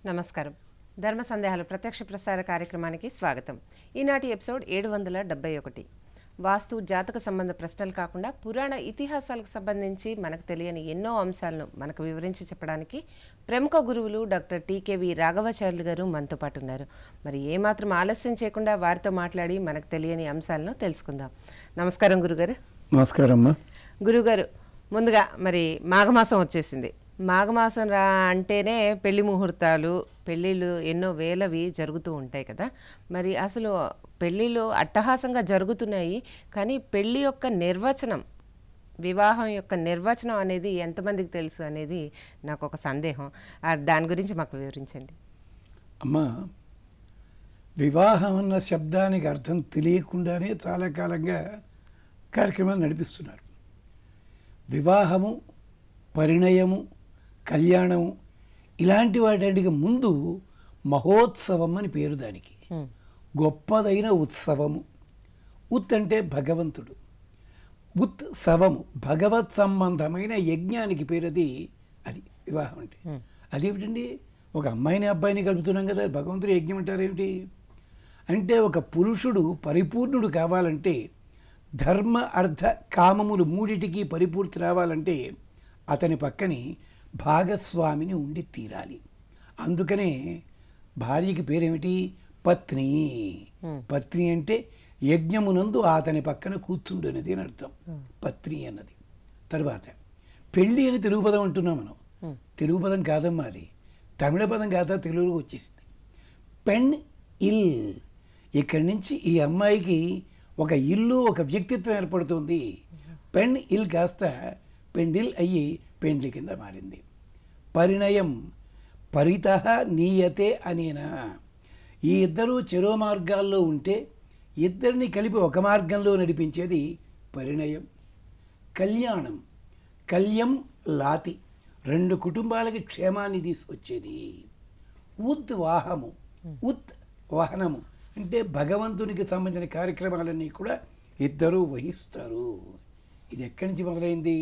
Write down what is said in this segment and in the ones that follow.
నమస్కారం ధర్మ సందేహాలు ప్రత్యక్ష ప్రసార కార్యక్రమానికి స్వాగతం ఈనాటి ఎపిసోడ్ ఏడు వందల డెబ్బై ఒకటి వాస్తు జాతక సంబంధ ప్రశ్నలు కాకుండా పురాణ ఇతిహాసాలకు సంబంధించి మనకు తెలియని ఎన్నో అంశాలను మనకు వివరించి చెప్పడానికి ప్రముఖ గురువులు డాక్టర్ టీకేవి రాఘవాచార్యులు గారు మనతో పాటు ఉన్నారు మరి ఏమాత్రం ఆలస్యం చేయకుండా వారితో మాట్లాడి మనకు తెలియని అంశాలను తెలుసుకుందాం నమస్కారం గురుగారు నమస్కారం అమ్మా గురుగారు ముందుగా మరి మాఘమాసం వచ్చేసింది మాఘమాసం రా అంటేనే పెళ్లి ముహూర్తాలు పెళ్ళిళ్ళు ఎన్నో వేలవి జరుగుతూ ఉంటాయి కదా మరి అసలు పెళ్ళిళ్ళు అట్టహాసంగా జరుగుతున్నాయి కానీ పెళ్ళి యొక్క నిర్వచనం వివాహం యొక్క నిర్వచనం అనేది ఎంతమందికి తెలుసు అనేది నాకు ఒక సందేహం ఆ దాని గురించి మాకు వివరించండి అమ్మా వివాహం అన్న శబ్దానికి అర్థం తెలియకుండానే చాలా కాలంగా కార్యక్రమాలు నడిపిస్తున్నారు వివాహము పరిణయము కళ్యాణము ఇలాంటి వాటికి ముందు మహోత్సవం అని పేరు దానికి గొప్పదైన ఉత్సవము ఉత్ అంటే భగవంతుడు ఉత్సవము భగవత్ సంబంధమైన యజ్ఞానికి పేరది అది వివాహం అంటే అదేమిటండి ఒక అమ్మాయిని అబ్బాయిని కలుపుతున్నాం కదా భగవంతుడు యజ్ఞం అంటారేమిటి అంటే ఒక పురుషుడు పరిపూర్ణుడు కావాలంటే ధర్మ అర్థ కామములు మూడిటికి పరిపూర్తి రావాలంటే అతని పక్కని భాగస్వామిని ఉండి తీరాలి అందుకనే భార్యకి పేరేమిటి పత్ని పత్ని అంటే యజ్ఞమునందు అతని పక్కన కూర్చుండనేది అని అర్థం పత్ని అన్నది తర్వాత పెళ్ళి అని తెలుగు పదం అంటున్నాం మనం తెలుగు పదం కాదమ్మా అది తమిళ పదం కాదా తెలుగులోకి వచ్చేసింది పెన్ ఇల్ ఇక్కడి నుంచి ఈ అమ్మాయికి ఒక ఇల్లు ఒక వ్యక్తిత్వం ఏర్పడుతుంది పెన్ ఇల్ కాస్త పెండిల్ అయ్యి పెండ్లి కింద మారింది పరిణయం పరిత నీయతే అనేనా ఈ ఇద్దరు చెరో మార్గాల్లో ఉంటే ఇద్దరిని కలిపి ఒక మార్గంలో నడిపించేది పరిణయం కళ్యాణం కళ్యం లాతి రెండు కుటుంబాలకి క్షేమాన్ని తీసుకొచ్చేది ఉత్ వాహము ఉత్ వాహనము అంటే భగవంతునికి సంబంధించిన కార్యక్రమాలన్నీ కూడా ఇద్దరూ వహిస్తారు ఇది ఎక్కడి నుంచి మొదలైంది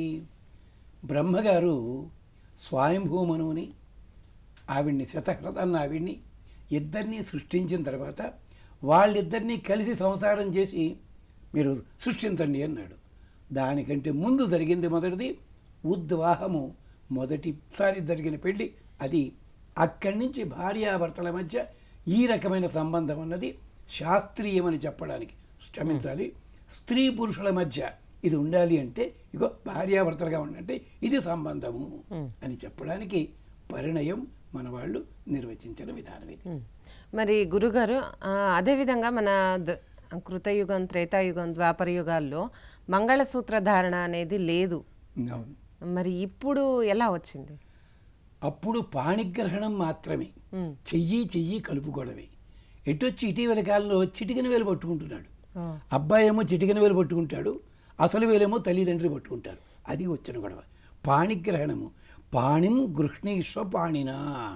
బ్రహ్మగారు స్వయంభూమనుని ఆవిడ్ని శతహృతాన్ని ఆవిడ్ని ఇద్దరినీ సృష్టించిన తర్వాత వాళ్ళిద్దరినీ కలిసి సంసారం చేసి మీరు సృష్టించండి అన్నాడు దానికంటే ముందు జరిగింది మొదటిది ఉద్వాహము మొదటిసారి జరిగిన పెళ్ళి అది అక్కడి నుంచి భార్యాభర్తల మధ్య ఈ రకమైన సంబంధం అన్నది శాస్త్రీయమని చెప్పడానికి శ్రమించాలి స్త్రీ పురుషుల మధ్య ఇది ఉండాలి అంటే ఇగో భార్యాభర్తలుగా ఉండంటే ఇది సంబంధము అని చెప్పడానికి పరిణయం మన వాళ్ళు నిర్వచించిన విధానం ఇది మరి గురుగారు ఆ, అదేవిధంగా మన ద- కృతయుగం త్రేతాయుగం ద్వాపర యుగాల్లో మంగళసూత్ర ధారణ అనేది లేదు అవును. మరి ఇప్పుడు ఎలా వచ్చింది అప్పుడు పాణిగ్రహణం మాత్రమే చెయ్యి చెయ్యి కలుపుకోవడమే ఎటొచ్చి ఇటీవల కాలంలో చిటికిన వేలు పట్టుకుంటున్నాడు ఆ. అబ్బాయి ఏమో చిటికిన వేలు పట్టుకుంటాడు అసలు వేలేమో తల్లిదండ్రులు పట్టుకుంటారు అది వచ్చిన గొడవ పాణిగ్రహణము పాణిం గృహ్ణీశ్వ పాణినా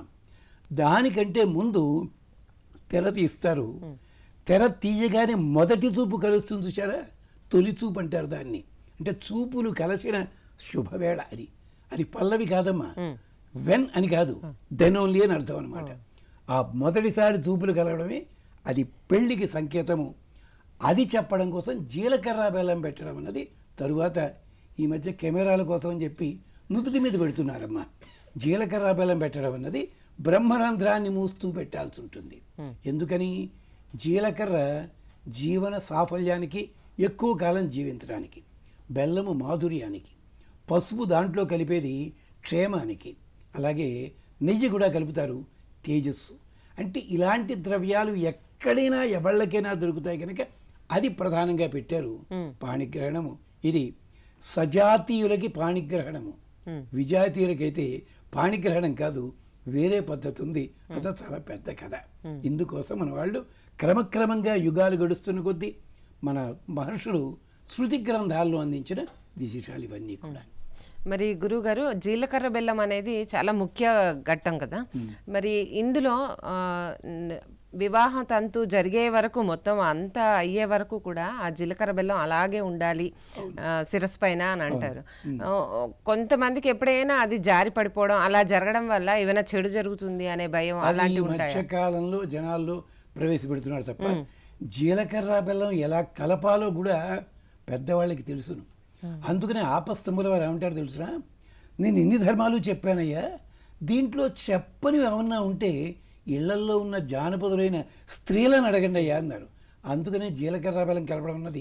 దానికంటే ముందు తెర తీస్తారు తెర తీయగానే మొదటి చూపు కలుస్తుంది చూసారా తొలి చూపు అంటారు దాన్ని అంటే చూపులు కలిసిన శుభవేళ అది అది పల్లవి కాదమ్మా వెన్ అని కాదు దెన్ ఓన్లీ అని అర్థం అనమాట ఆ మొదటిసారి చూపులు కలగడమే అది పెళ్లికి సంకేతము అది చెప్పడం కోసం జీలకర్ర బెల్లం పెట్టడం అన్నది తరువాత ఈ మధ్య కెమెరాల కోసం అని చెప్పి నుదుటి మీద పెడుతున్నారమ్మా జీలకర్ర బెల్లం పెట్టడం అన్నది బ్రహ్మరంధ్రాన్ని మూస్తూ పెట్టాల్సి ఉంటుంది ఎందుకని జీలకర్ర జీవన సాఫల్యానికి ఎక్కువ కాలం జీవించడానికి బెల్లము మాధుర్యానికి పసుపు దాంట్లో కలిపేది క్షేమానికి అలాగే నెయ్యి కూడా కలుపుతారు తేజస్సు అంటే ఇలాంటి ద్రవ్యాలు ఎక్కడైనా ఎవళ్ళకైనా దొరుకుతాయి కనుక అది ప్రధానంగా పెట్టారు పాణిగ్రహణము ఇది సజాతీయులకి పాణిగ్రహణము విజాతీయులకైతే పాణిగ్రహణం కాదు వేరే పద్ధతి ఉంది అదే చాలా పెద్ద కథ ఇందుకోసం మన వాళ్ళు క్రమక్రమంగా యుగాలు గడుస్తున్న కొద్దీ మన మహర్షులు శృతి గ్రంథాల్లో అందించిన విశేషాలు ఇవన్నీ కూడా మరి గురుగారు జీలకర్ర బెల్లం అనేది చాలా ముఖ్య ఘట్టం కదా మరి ఇందులో ఆ, న- వివాహ తంతు జరిగే వరకు మొత్తం అంతా అయ్యే వరకు కూడా ఆ జీలకర్ర బెల్లం అలాగే ఉండాలి ఆ, శిరస్సు పైన అని అంటారు ఆ, కొంతమందికి ఎప్పుడైనా అది జారి పడిపోవడం అలా జరగడం వల్ల ఏమైనా చెడు జరుగుతుంది అనే భయం అది ఈ అలాంటివి ఉంటాయి మధ్యకాలంలో జనాల్లో ప్రవేశపెడుతున్నారు తప్ప జీలకర్ర బెల్లం ఎలా కలపాలో కూడా పెద్దవాళ్ళకి తెలుసును అందుకనే ఆపస్తంభుల వారు ఏమంటారు తెలుసునా నేను ఇన్ని ధర్మాలు చెప్పానయ్యా దీంట్లో చెప్పని ఏమన్నా ఉంటే ఇళ్లల్లో ఉన్న జానపదులైన స్త్రీలను అడగండి అయ్యా అన్నారు అందుకనే జీలకర్ర బెల్లం కలపడం అన్నది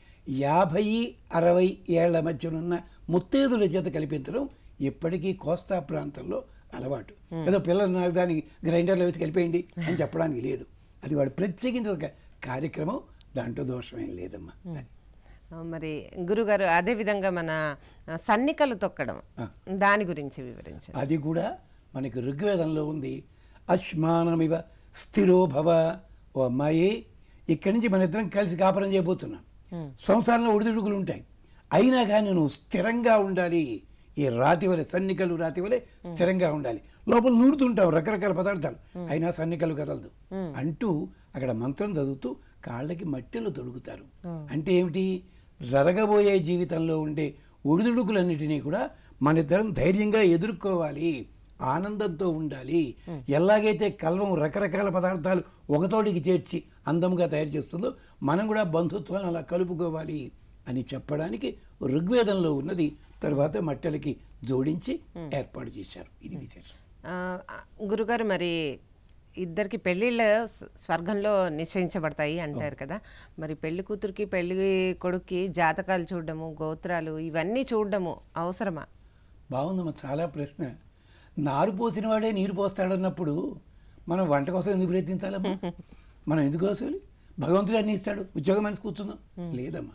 యాభై అరవై ఏళ్ల మధ్యనున్న ముత్తేదుల చేత కల్పించడం ఇప్పటికీ కోస్తా ప్రాంతంలో అలవాటు ఏదో పిల్లలు నాకు దాన్ని గ్రైండర్లో వేసి కలిపేయండి అని చెప్పడానికి లేదు అది వాడు ప్రత్యేకించిన ఒక కార్యక్రమం దాంట్లో దోషమేం లేదమ్మా అది. ఆ, మరి గురుగారు అదే విధంగా మన ఆ, సన్నికలు తొక్కడం దాని గురించి వివరించండి అది కూడా మనకి ఋగ్వేదంలో ఉంది అశ్మానమివ స్థిరో భవ ఓ అమ్మాయి ఇక్కడి నుంచి మన ఇద్దరం కలిసి కాపురం చేయబోతున్నాం సంసారంలో ఒడిదుడుకులు ఉంటాయి అయినా కానీ నువ్వు స్థిరంగా ఉండాలి ఈ రాతి వలె సన్నికలు రాతి వలె స్థిరంగా ఉండాలి లోపల నూరుతుంటావు రకరకాల పదార్థాలు అయినా సన్నికలు కదలదు అంటూ అక్కడ మంత్రం చదువుతూ కాళ్ళకి మట్టిలో తొడుగుతారు అంటే ఏమిటి జరగబోయే జీవితంలో ఉండే ఒడిదుడుకులన్నిటినీ కూడా మనిద్దరం ధైర్యంగా ఎదుర్కోవాలి ఆనందంతో ఉండాలి ఎలాగైతే కల్వం రకరకాల పదార్థాలు ఒకతోటికి చేర్చి అందంగా తయారు చేస్తుందో మనం కూడా బంధుత్వాలను అలా కలుపుకోవాలి అని చెప్పడానికి ఋగ్వేదంలో ఉన్నది తర్వాత మట్టెలకి జోడించి ఏర్పాటు చేశారు ఇది విశేషం ఆ, ఆ, గురుగారు మరి ఇద్దరికి పెళ్ళిళ్ళ స్వ- స్వర్గంలో నిశ్చయించబడతాయి అంటారు కదా మరి పెళ్లి కూతురికి పెళ్లి కొడుక్కి జాతకాలు చూడడము గోత్రాలు ఇవన్నీ చూడడము అవసరమా బాగుందమ్మా చాలా ప్రశ్న నారు పోసిన వాడే నీరు పోస్తాడన్నప్పుడు మనం వంట కోసం ఎందుకు ప్రయత్నించాలమ్మా మనం ఎందుకు కోసాలి భగవంతుడు అన్ని ఇస్తాడు ఉద్యోగం మనిషి కూర్చుందాం లేదమ్మా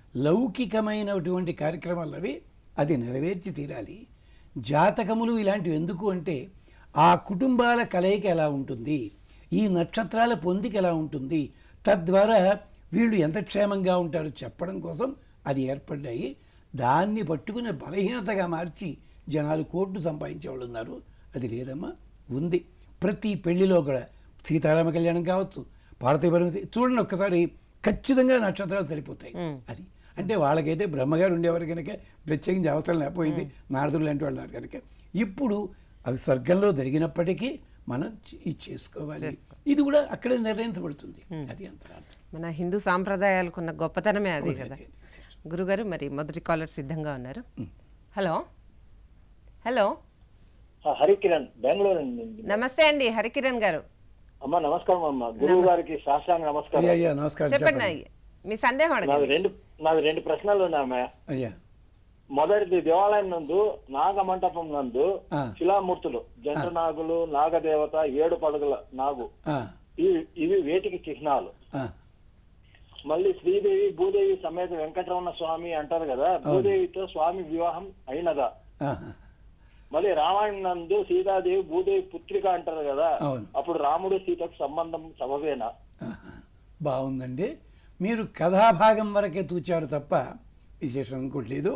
లౌకికమైనటువంటి కార్యక్రమాలు అవి అది నెరవేర్చి తీరాలి జాతకములు ఇలాంటివి ఎందుకు అంటే ఆ కుటుంబాల కలయిక ఎలా ఉంటుంది ఈ నక్షత్రాల పొందిక ఎలా ఉంటుంది తద్వారా వీళ్ళు ఎంత క్షేమంగా ఉంటారో చెప్పడం కోసం అది ఏర్పడ్డాయి దాన్ని పట్టుకుని బలహీనతగా మార్చి జనాలు కోట్లు సంపాదించేవాళ్ళు ఉన్నారు అది లేదమ్మా ఉంది ప్రతి పెళ్లిలో కూడా సీతారామ కళ్యాణం కావచ్చు పార్వతీపురం సీ- చూడండి ఒక్కసారి ఖచ్చితంగా నక్షత్రాలు సరిపోతాయి అది అంటే వాళ్ళకైతే బ్రహ్మగారు ఉండేవారు కనుక ప్రత్యేకించి అవసరం లేకపోయింది నారదులు లాంటి వాళ్ళు ఉన్నారు కనుక ఇప్పుడు అవి స్వర్గంలో జరిగినప్పటికీ మనం చే- ఇది చేసుకోవాలి ఇది కూడా అక్కడే నిర్ణయించబడుతుంది అది అంతరార్థం మన హిందూ సాంప్రదాయాలకున్న గొప్పతనమే అది కదా అది విశేషం. గురుగారు మరి మొదటి కాలర్ సిద్ధంగా ఉన్నారు హలో హలో ఆ, హరికిరణ్ బెంగళూరు అండి నమస్తే అండి హరికిరణ్ గారు అమ్మ నమస్కారం అమ్మ గురువు గారికి సాష్టాంగ నమస్కారం అయ్యా అయ్యా నమస్కారం చెప్పండి చెప్పండి మీ సందేహం నాది అడగండి రెండు నాది రెండు ప్రశ్నలు ఉన్నాయమ్మ అయ్యా మొదటిది దేవాలయం నందు నాగ మంటపం నందు ఆ. శిలామూర్తులు జంట నాగులు నాగదేవత ఏడు పడుగుల నాగు ఆ, ఇవి ఇవి వేటికి చిహ్నాలు ఆ, మళ్ళీ శ్రీదేవి భూదేవి సమేత వెంకటరమణ స్వామి అంటారు కదా భూదేవితో స్వామి వివాహం అయినదా ఆ, మళ్ళీ రామాయణం నందు సీతాదేవి భూదేవి పుత్రిక అంటారు కదా అవును. అప్పుడు రాముడు సీతకు సంబంధం సబబేనా ఆహా. బాగుందండి మీరు కథాభాగం వరకే తూచారు తప్ప విశేషం ఇంకోటి లేదు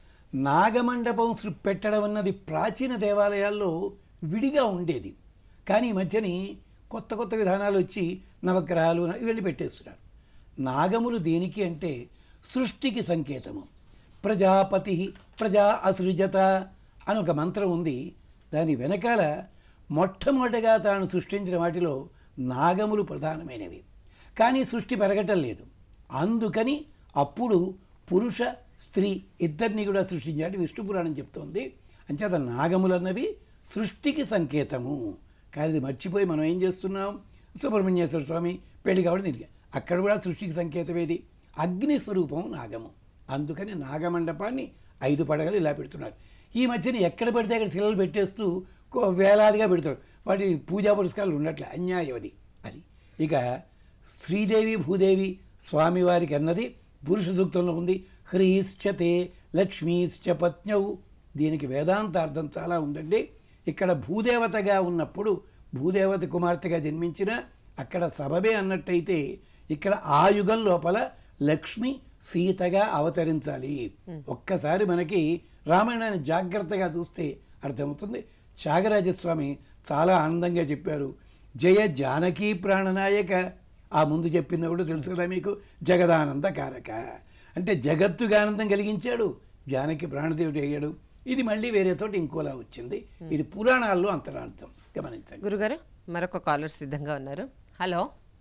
నాగమండపం సృ- పెట్టడం అన్నది ప్రాచీన దేవాలయాల్లో విడిగా ఉండేది కానీ ఈ మధ్యని కొత్త కొత్త విధానాలు వచ్చి నవగ్రహాలు న- ఇవన్నీ పెట్టేస్తున్నారు నాగములు దేనికి అంటే సృష్టికి సంకేతము ప్రజాపతి ప్రజా అసృజత అని ఒక మంత్రం ఉంది దాని వెనకాల మొట్టమొదటిగా తాను సృష్టించిన వాటిలో నాగములు ప్రధానమైనవి కానీ సృష్టి పెరగటం లేదు అందుకని అప్పుడు పురుష స్త్రీ ఇద్దరిని కూడా సృష్టించాడు విష్ణు పురాణం చెప్తోంది అంచేత నాగములు అన్నవి సృష్టికి సంకేతము కానీ ఇది మర్చిపోయి మనం ఏం చేస్తున్నాం సుబ్రహ్మణ్యేశ్వర స్వామి పెళ్లి కాబట్టి దీనికి అక్కడ కూడా సృష్టికి సంకేతం ఏది అగ్ని స్వరూపం నాగము అందుకని నాగమండపాన్ని ఐదు పడగలు ఇలా పెడుతున్నారు ఈ మధ్యన ఎక్కడ పడితే అక్కడ శిలలు పెట్టేస్తూ కో- వేలాదిగా పెడతారు వాటి పూజా పురస్కారాలు ఉన్నట్లే అన్యాయం అది అది ఇక శ్రీదేవి భూదేవి స్వామివారికి అన్నది పురుష సూక్తంలో ఉంది హ్రీశ్చతే లక్ష్మీశ్చ పత్నౌ దీనికి వేదాంతార్థం చాలా ఉందండి ఇక్కడ భూదేవతగా ఉన్నప్పుడు భూదేవత కుమార్తెగా జన్మించిన అక్కడ సబబే అన్నట్టయితే ఇక్కడ ఆ యుగం లోపల లక్ష్మి సీతగా అవతరించాలి ఒక్కసారి మనకి రామాయణాన్ని జాగ్రత్తగా చూస్తే అర్థమవుతుంది త్యాగరాజస్వామి చాలా ఆనందంగా చెప్పారు జయ జానకీ ప్రాణనాయక ఆ ముందు చెప్పింది కూడా తెలుసు కదా మీకు జగదానంద కారక అంటే జగత్తుగా ఆనందం కలిగించాడు జానకి ప్రాణదేవుడు అయ్యాడు ఇది మళ్ళీ వేరే తోటి ఇంకోలా వచ్చింది ఇది పురాణాల్లో అంతరార్థం గమనించండి గురుగారు మరొక కాలర్ సిద్ధంగా ఉన్నారు హలో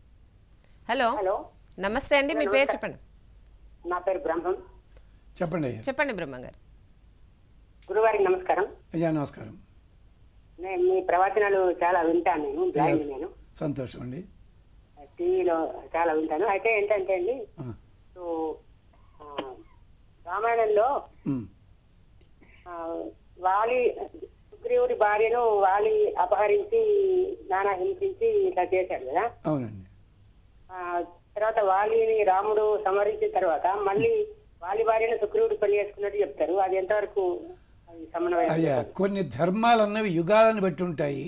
హలో హలో నమస్తే అండి మీ పేరు చెప్పండి నా పేరు బ్రహ్మం చెప్పండి అయ్యా చెప్పండి బ్రహ్మ గారు గురువారికి నమస్కారం అయ్యా నమస్కారం నేను మీ ప్రవచనాలు చాలా వింటాను నేను బ్లైండ్ నేను సంతోషం అండి టీవీలో చాలా వింటాను అయితే ఏంటంటే అండి ఆ, ఇప్పుడు, ఆ, రామాయణంలో ఉమ్, ఆ, వాలి సుగ్రీవుడి భార్యను వాలి అపహరించి నానా హింసించి ఇట్లా చేశాడు కదా అవునండి ఆ, తర్వాత వాలిని రాముడు సంహరించిన తర్వాత మళ్ళీ వాలి భార్యను సుగ్రీవుడు పెళ్లి చేసుకున్నట్టు చెప్తారు అది ఎంతవరకు అది సమన్వయం అయ్యా కొన్ని ధర్మాలు అన్నవి యుగాలను బట్టి ఉంటాయి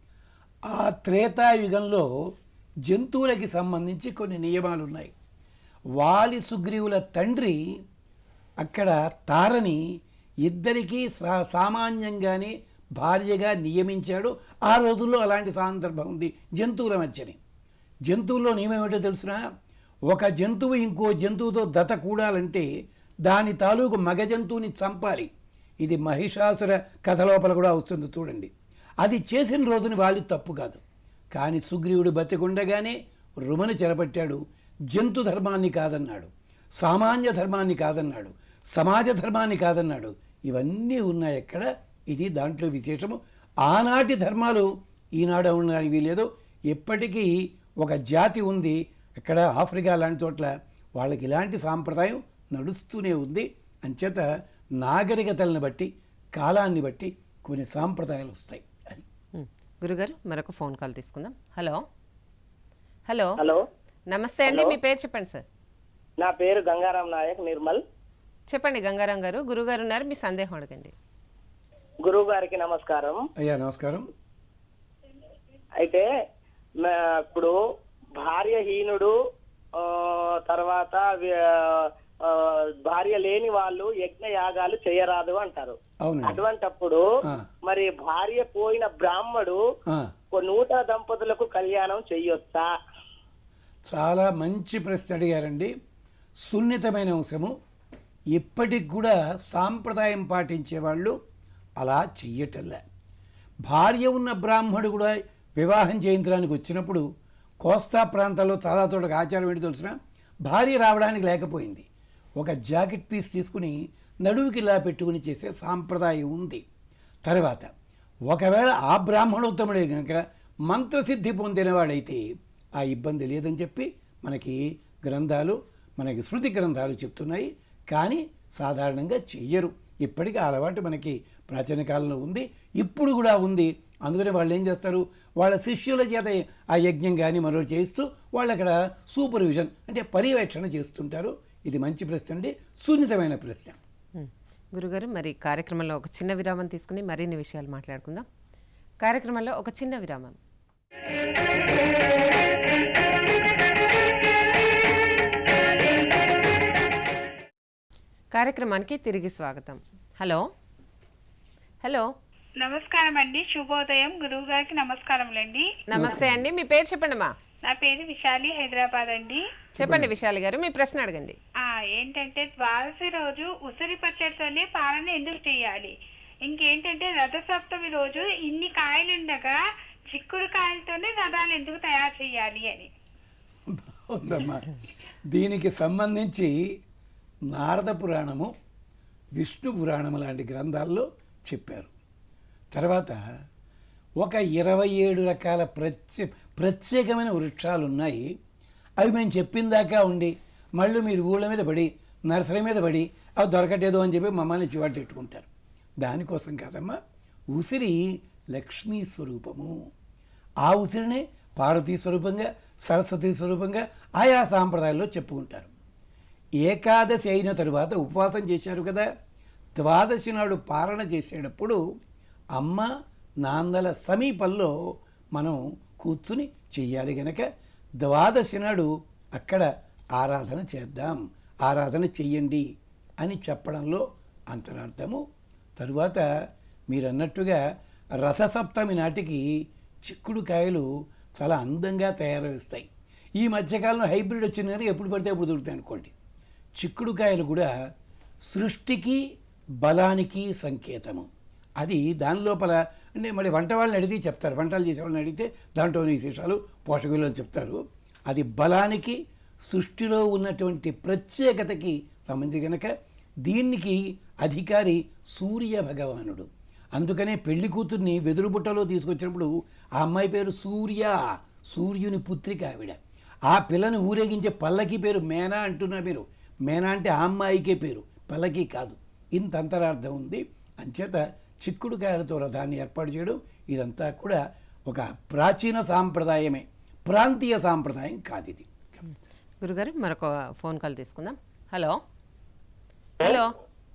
ఆ త్రేతాయుగంలో జంతువులకి సంబంధించి కొన్ని నియమాలు ఉన్నాయి వాలి సుగ్రీవుల తండ్రి అక్కడ తారని ఇద్దరికీ సా సామాన్యంగానే భార్యగా నియమించాడు ఆ రోజుల్లో అలాంటి సందర్భం ఉంది జంతువుల మధ్యని జంతువుల్లో నియమం ఏమిటో తెలుసునా ఒక జంతువు ఇంకో జంతువుతో దత కూడాలంటే దాని తాలూకు మగ జంతువుని చంపాలి ఇది మహిషాసుర కథ లోపల కూడా వస్తుంది చూడండి అది చేసిన రోజుని వాళ్ళు తప్పు కాదు కానీ సుగ్రీవుడు బతికుండగానే రుమని చెరపట్టాడు జంతు ధర్మాన్ని కాదన్నాడు సామాన్య ధర్మాన్ని కాదన్నాడు సమాజ ధర్మాన్ని కాదన్నాడు ఇవన్నీ ఉన్నాయి ఎక్కడ ఇది దాంట్లో విశేషము ఆనాటి ధర్మాలు ఈనాడు ఉండడానికి వీలేదు ఎప్పటికీ ఒక జాతి ఉంది అక్కడ ఆఫ్రికా లాంటి చోట్ల వాళ్ళకి ఇలాంటి సాంప్రదాయం నడుస్తూనే ఉంది అంచేత నాగరికతలను బట్టి కాలాన్ని బట్టి కొన్ని సాంప్రదాయాలు వస్తాయి అది ఉమ్. గురుగారు మరొక ఫోన్ కాల్ తీసుకుందాం హలో హలో హలో నమస్తే అండి మీ పేరు చెప్పండి సార్ నా పేరు గంగారాం నాయక్ నిర్మల్ చెప్పండి గంగారాం గారు గురుగారు ఉన్నారు మీ సందేహం అడగండి గురువు గారికి నమస్కారం అయ్యా నమస్కారం అయితే మ- ఇప్పుడు భార్యహీనుడు ఆ, తర్వాత వి- ఆ, భార్య లేని వాళ్ళు యజ్ఞ యాగాలు చేయరాదు అంటారు అవునండి అటువంటప్పుడు ఆ. మరి భార్య పోయిన బ్రాహ్మడు ఆ, ఒక నూట దంపతులకు కళ్యాణం చెయ్యొచ్చా చాలా మంచి ప్రశ్న అడిగారండి సున్నితమైన అంశము ఇప్పటికి కూడా సాంప్రదాయం పాటించే వాళ్ళు అలా చెయ్యటల్లా భార్య ఉన్న బ్రాహ్మడు కూడా వివాహం చేయించడానికి వచ్చినప్పుడు కోస్తా ప్రాంతాల్లో చాలా చోట్ల ఆచారం ఏంటి తెలిసిన భార్య రావడానికి లేకపోయింది ఒక జాకెట్ పీస్ తీసుకుని నడువుకి ఇలా పెట్టుకుని చేసే సాంప్రదాయం ఉంది తర్వాత ఒకవేళ ఆ బ్రాహ్మణోత్తముడే కనుక మంత్రసిద్ధి పొందినవాడైతే ఆ ఇబ్బంది లేదని చెప్పి మనకి గ్రంథాలు మనకి శృతి గ్రంథాలు చెప్తున్నాయి కానీ సాధారణంగా చెయ్యరు ఇప్పటికీ ఆ అలవాటు మనకి ప్రాచీన కాలంలో ఉంది ఇప్పుడు కూడా ఉంది అందుకని వాళ్ళు ఏం చేస్తారు వాళ్ళ శిష్యుల చేత ఆ యజ్ఞం కానీ మరో చేయిస్తూ వాళ్ళు అక్కడ సూపర్విజన్ అంటే పర్యవేక్షణ చేస్తుంటారు ఇది మంచి ప్రశ్న అండి సున్నితమైన ప్రశ్న ఉమ్. గురుగారు మరి కార్యక్రమంలో ఒక చిన్న విరామం తీసుకుని మరిన్ని విషయాలు మాట్లాడుకుందాం కార్యక్రమంలో ఒక చిన్న విరామం కార్యక్రమానికి తిరిగి స్వాగతం హలో హలో నమస్కారం అండి శుభోదయం గురువు గారికి నమస్కారములండి నమస్తే అండి మీ పేరు చెప్పండి మా నా పేరు విశాలి హైదరాబాద్ అండి చెప్పండి విశాలి గారు మీ ప్రశ్న అడగండి ఆ ఏంటంటే ద్వాదశి రోజు ఉసిరి పచ్చడితోనే పాలన ఎందుకు చేయాలి ఇంకేంటంటే రథసప్తమి రోజు ఇన్ని కాయలుండగా చిక్కుడు కాయలతోనే రథాలు ఎందుకు తయారు చేయాలి అని ఉందమ్మా దీనికి సంబంధించి నారద పురాణము విష్ణు పురాణము లాంటి గ్రంథాల్లో చెప్పారు తర్వాత ఒక ఇరవై ఏడు రకాల ప్రత్యే ప్రత్యేకమైన వృక్షాలు ఉన్నాయి అవి మేము చెప్పిన దాకా ఉండి మళ్ళీ మీరు ఊళ్ళ మీద పడి నర్సరీ మీద పడి అవి దొరకటేదో అని చెప్పి మమ్మల్ని చివాటెట్టుకుంటారు దానికోసం కాదమ్మా ఉసిరి లక్ష్మీ స్వరూపము ఆ ఉసిరినే పార్వతీ స్వరూపంగా సరస్వతి స్వరూపంగా ఆయా సాంప్రదాయాల్లో చెప్పుకుంటారు ఏకాదశి అయిన తరువాత ఉపవాసం చేశారు కదా ద్వాదశి నాడు పాలన చేసేటప్పుడు అమ్మ నాన్నల సమీపంలో మనం కూర్చుని చెయ్యాలి గనక ద్వాదశి నాడు అక్కడ ఆరాధన చేద్దాం ఆరాధన చెయ్యండి అని చెప్పడంలో అంతరార్థము తరువాత మీరన్నట్టుగా రథసప్తమి నాటికి చిక్కుడుకాయలు చాలా అందంగా తయారవుతాయి ఈ మధ్యకాలంలో హైబ్రిడ్ వచ్చింది కానీ ఎప్పుడు పడితే అప్పుడు దొరుకుతాయి అనుకోండి చిక్కుడుకాయలు కూడా సృష్టికి బలానికి సంకేతము అది దాని లోపల అంటే మరి వంట వాళ్ళని అడిగితే చెప్తారు వంటలు చేసే వాళ్ళని అడిగితే దాంట్లోని విశేషాలు పోషక విలువలు చెప్తారు అది బలానికి సృష్టిలో ఉన్నటువంటి ప్రత్యేకతకి సంబంధించి కనుక దీనికి అధికారి సూర్య భగవానుడు అందుకనే పెళ్లి కూతుర్ని వెదురు బుట్టలో తీసుకొచ్చినప్పుడు ఆ అమ్మాయి పేరు సూర్య సూర్యుని పుత్రిక ఆవిడ ఆ పిల్లని ఊరేగించే పల్లకి పేరు మేనా అంటున్న పేరు మేనా అంటే ఆ అమ్మాయికే పేరు పల్లకి కాదు ఇంత అంతరార్థం ఉంది అంచేత చిక్కుడుకాయలతో రథాన్ని ఏర్పాటు చేయడం ఇదంతా కూడా ఒక ప్రాచీన సాంప్రదాయమే ప్రాంతీయ సాంప్రదాయం కాదు ఇది గురుగారు మరొక ఫోన్ కాల్ తీసుకుందాం హలో హలో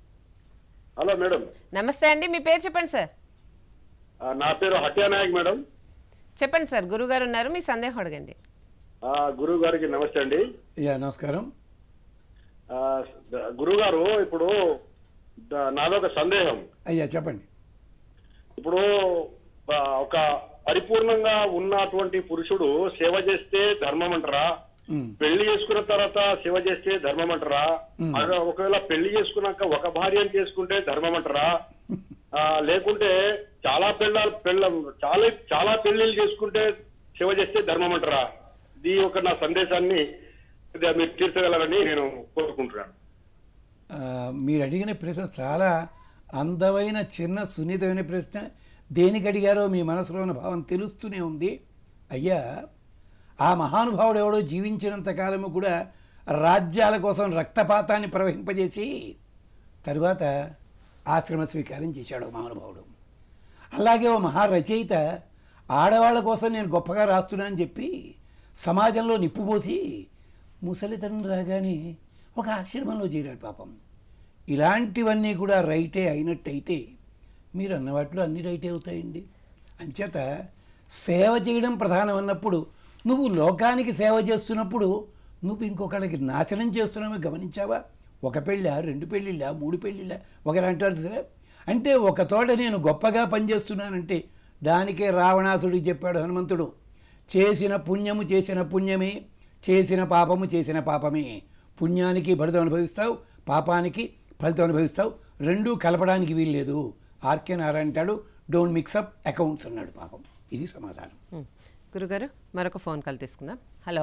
హలో మేడం నమస్తే అండి మీ పేరు చెప్పండి సార్ ఆ, నా పేరు హట్యా నాయక్ మేడం చెప్పండి సార్ గురుగారు ఉన్నారు మీ సందేహం అడగండి ఆ, గురువు గారికి నమస్తే అండి యా నమస్కారం ఆ, గురువు గారు ఇప్పుడు ద- నాదొక సందేహం అయ్యా చెప్పండి ఇప్పుడు ఆ, ఒక పరిపూర్ణంగా ఉన్నటువంటి పురుషుడు సేవ చేస్తే ధర్మం అంటారా ఉమ్. పెళ్లి చేసుకున్న తర్వాత సేవ చేస్తే ధర్మం అంటారా అదే ఒకవేళ పెళ్లి చేసుకున్నాక ఒక భార్యను చేసుకుంటే ధర్మం అంటారా ఆ, లేకుంటే చాలా పెళ్ళాలు పెళ్ళ చాలా చాలా పెళ్లిళ్ళు చేసుకుంటే సేవ చేస్తే ధర్మం అంటారా ఇది ఒక నా సందేశాన్ని ఇది మీరు తీర్చగలరని నేను కోరుకుంటున్నాను ఆ, మీరు అడిగిన ప్రశ్న చాలా అందమైన చిన్న సున్నితమైన ప్రశ్న దేనికి అడిగారో మీ మనసులో ఉన్న భావం తెలుస్తూనే ఉంది అయ్యా ఆ మహానుభావుడు ఎవడో జీవించినంత కాలము కూడా రాజ్యాల కోసం రక్తపాతాన్ని ప్రవహింపజేసి తరువాత ఆశ్రమ స్వీకారం చేశాడు ఓ మహానుభావుడు అలాగే ఓ మహారచయిత ఆడవాళ్ళ కోసం నేను గొప్పగా రాస్తున్నా అని చెప్పి సమాజంలో నిప్పుపోసి ముసలితనం రాగానే ఒక ఆశ్రమంలో చేరాడు పాపం ఇలాంటివన్నీ కూడా రైటే అయినట్టయితే మీరు అన్న వాటిలో అన్ని రైటే అవుతాయండి అంచేత సేవ చేయడం ప్రధానం అన్నప్పుడు నువ్వు లోకానికి సేవ చేస్తున్నప్పుడు నువ్వు ఇంకొకళ్ళకి నాశనం చేస్తున్నావో గమనించావా ఒక పెళ్ళ రెండు పెళ్ళిళ్ళ మూడు పెళ్ళిళ్ళ ఒకరంటారు సరే అంటే ఒక తోట నేను గొప్పగా పనిచేస్తున్నానంటే దానికే రావణాసుడికి చెప్పాడు హనుమంతుడు చేసిన పుణ్యము చేసిన పుణ్యమే చేసిన పాపము చేసిన పాపమే పుణ్యానికి ఫలితం అనుభవిస్తావు పాపానికి ఫలితం అనుభవిస్తావు రెండూ కలపడానికి వీల్లేదు ఆర్కే నారాయణ అంటాడు డోంట్ మిక్సప్ అకౌంట్స్ అన్నాడు పాపం ఇది సమాధానం ఉమ్. గురుగారు మరొక ఫోన్ కాల్ తీసుకుందాం హలో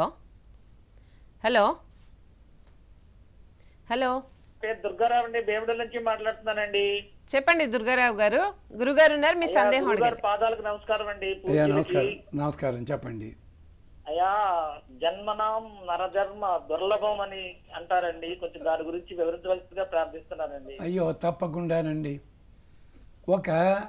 హలో హలో పేరు దుర్గారావు అండి బేముడల నుంచి మాట్లాడుతున్నానండి చెప్పండి దుర్గారావు గారు గురుగారు ఉన్నారు మీ సందేహం గురుగారు అడగండి పాదాలకు నమస్కారం అండి అయ్యా పూజ్యులకి. నమస్కారం నమస్కారం చెప్పండి అయ్యా జన్మనాం నరజన్మ దుర్లభం అని అంటారండి కొంచెం దాని గురించి వివరించవలసిందిగా ప్రార్థిస్తున్నానండి అయ్యో తప్పకుండానండి ఒక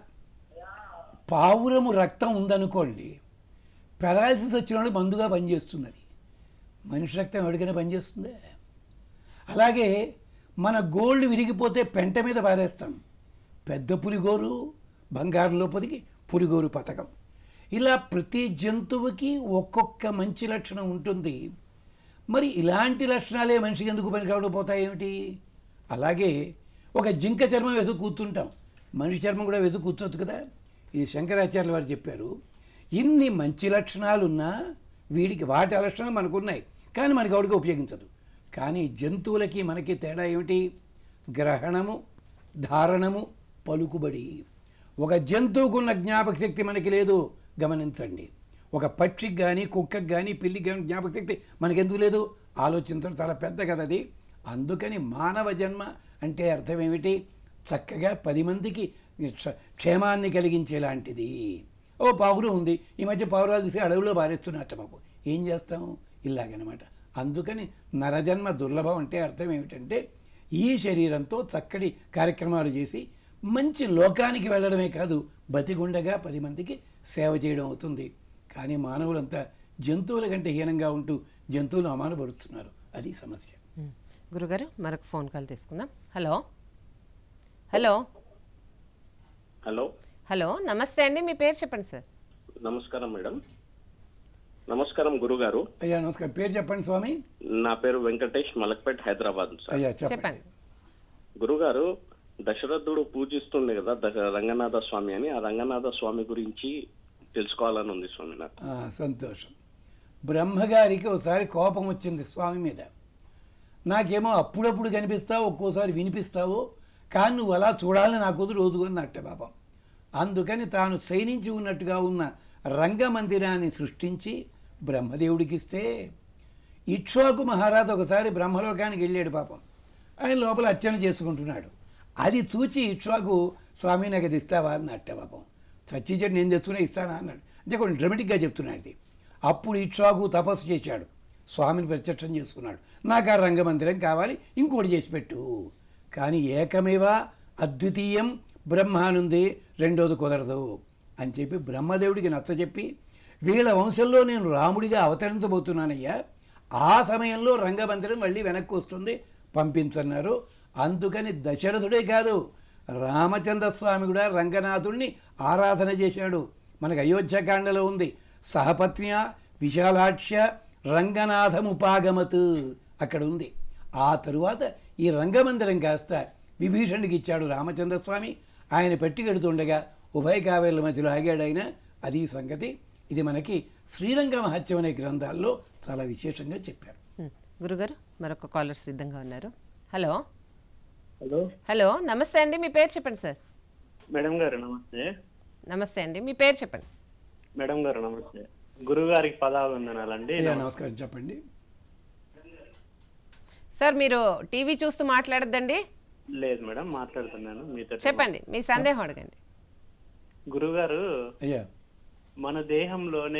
పావురము రక్తం ఉందనుకోండి పెరాలసిస్ వచ్చిన వాడు మందుగా పనిచేస్తున్నది మనిషి రక్తం ఎవరికైనా పనిచేస్తుందే అలాగే మన గోల్డ్ విరిగిపోతే పెంట మీద పారేస్తాం పెద్ద పులిగోరు బంగారులో పొదిగి పులిగోరు పథకం ఇలా ప్రతి జంతువుకి ఒక్కొక్క మంచి లక్షణం ఉంటుంది మరి ఇలాంటి లక్షణాలే మనిషికి ఎందుకు పని కావడం పోతాయేమిటి అలాగే ఒక జింక చర్మం వెతుకు కూర్చుంటాం మనిషి చర్మం కూడా వెతుకు కూర్చోవచ్చు కదా ఇది శంకరాచార్యుల వారు చెప్పారు ఇన్ని మంచి లక్షణాలున్నా వీడికి వాటి లక్షణాలు మనకున్నాయి కానీ మనకి ఎవడికి ఉపయోగించదు కానీ జంతువులకి మనకి తేడా ఏమిటి గ్రహణము ధారణము పలుకుబడి ఒక జంతువుకున్న జ్ఞాపక శక్తి మనకి లేదు గమనించండి ఒక పక్షికి కానీ కుక్కకి కానీ పిల్లికి కానీ జ్ఞాపక శక్తి మనకి ఎందుకు లేదు ఆలోచించడం చాలా పెద్ద కదా అది అందుకని మానవ జన్మ అంటే అర్థం ఏమిటి చక్కగా పది మందికి క్ష- క్షేమాన్ని కలిగించేలాంటిది ఓ పావురం ఉంది ఈ మధ్య పావురాలు తీసి అడవిలో పారేస్తున్నట్ట బాబు ఏం చేస్తాం ఇలాగనమాట అందుకని నరజన్మ దుర్లభం అంటే అర్థం ఏమిటంటే ఈ శరీరంతో చక్కటి కార్యక్రమాలు చేసి మంచి లోకానికి వెళ్ళడమే కాదు బతిగుండగా పది మందికి సేవ చేయడం అవుతుంది కానీ మానవులంతా జంతువుల కంటే హీనంగా ఉంటూ జంతువులు అవమానపరుస్తున్నారు అది సమస్య ఉమ్. గురుగారు మరొక ఫోన్ కాల్ తీసుకుందాం హలో హలో హలో హలో నమస్తే అండి మీ పేరు చెప్పండి సార్ నమస్కారం మేడం నమస్కారం గురుగారు అయ్యా నమస్కారం పేరు చెప్పండి స్వామి నా పేరు వెంకటేష్ మలక్పేట్ హైదరాబాద్ సార్ అయ్యా చెప్పండి చెప్పండి గురుగారు దశరథుడు పూజిస్తుండే కదా దశ రంగనాథ స్వామి అని ఆ రంగనాథ స్వామి గురించి తెలుసుకోవాలని ఉంది స్వామి నాకు ఆ, సంతోషం బ్రహ్మగారికి ఒకసారి కోపం వచ్చింది స్వామి మీద నాకేమో అప్పుడప్పుడు కనిపిస్తావు ఒక్కోసారి వినిపిస్తావు కానీ నువ్వు అలా చూడాలని నా కూతురు రోజుకొని నట్ట పాపం అందుకని తాను శయనించి ఉన్నట్టుగా ఉన్న రంగమందిరాన్ని సృష్టించి బ్రహ్మదేవుడికి ఇస్తే ఇక్ష్వాకు మహారాజు ఒకసారి బ్రహ్మలోకానికి వెళ్ళాడు పాపం ఆయన లోపల అర్చన చేసుకుంటున్నాడు అది చూచి ఇక్ష్వాకు స్వామి నాకు అది ఇస్తావా అన్నట్ట పాపం చచ్చి చెడు నేను తెచ్చుకునే ఇస్తానా అన్నాడు అంటే కొంచెం డ్రమటిక్గా చెప్తున్నాడు ఇది అప్పుడు ఇక్ష్వాకు తపస్సు చేశాడు స్వామిని ప్రత్యక్షం చేసుకున్నాడు నాకు ఆ రంగమందిరం కావాలి ఇంకోటి చేసి పెట్టు కానీ ఏకమేవా అద్వితీయం బ్రహ్మానుంది రెండోది కుదరదు అని చెప్పి బ్రహ్మదేవుడికి నచ్చజెప్పి వీళ్ళ వంశంలో నేను రాముడిగా అవతరించబోతున్నానయ్యా ఆ సమయంలో రంగమందిరం మళ్ళీ వెనక్కి వస్తుంది పంపించన్నారు అందుకని దశరథుడే కాదు రామచంద్ర స్వామి కూడా రంగనాథుణ్ణి ఆరాధన చేశాడు మనకు అయోధ్యకాండలో ఉంది సహపత్న్య విశాలాక్ష రంగనాథముపాగమత్ అక్కడ ఉంది ఆ తరువాత ఈ రంగమందిరం కాస్త విభీషణుడికి ఇచ్చాడు రామచంద్ర స్వామి ఆయన పెట్టుకెడుతుండగా ఉభయ కావేళ్ళ మధ్యలో ఆగాడు ఆయన అది సంగతి ఇది మనకి శ్రీరంగ మహత్యం అనే గ్రంథాల్లో చాలా విశేషంగా చెప్పారు హ్మ్. గురుగారు మరొక కాలర్ సిద్ధంగా ఉన్నారు హలో హలో హలో నమస్తే అండి మీ పేరు చెప్పండి సార్ మేడం గారు నమస్తే నమస్తే అండి మీ పేరు చెప్పండి మేడం గారు నమస్తే గురువు గారికి పదాభివందనాలండి అయ్యా నమస్కారం చెప్పండి సార్ మీరు టీవీ చూస్తూ మాట్లాడద్దండి లేదు మేడం మాట్లాడుతున్నాను మీతో చెప్పండి మీ సందేహం అడగండి గురువు గారు అయ్యా మన దేహంలోనే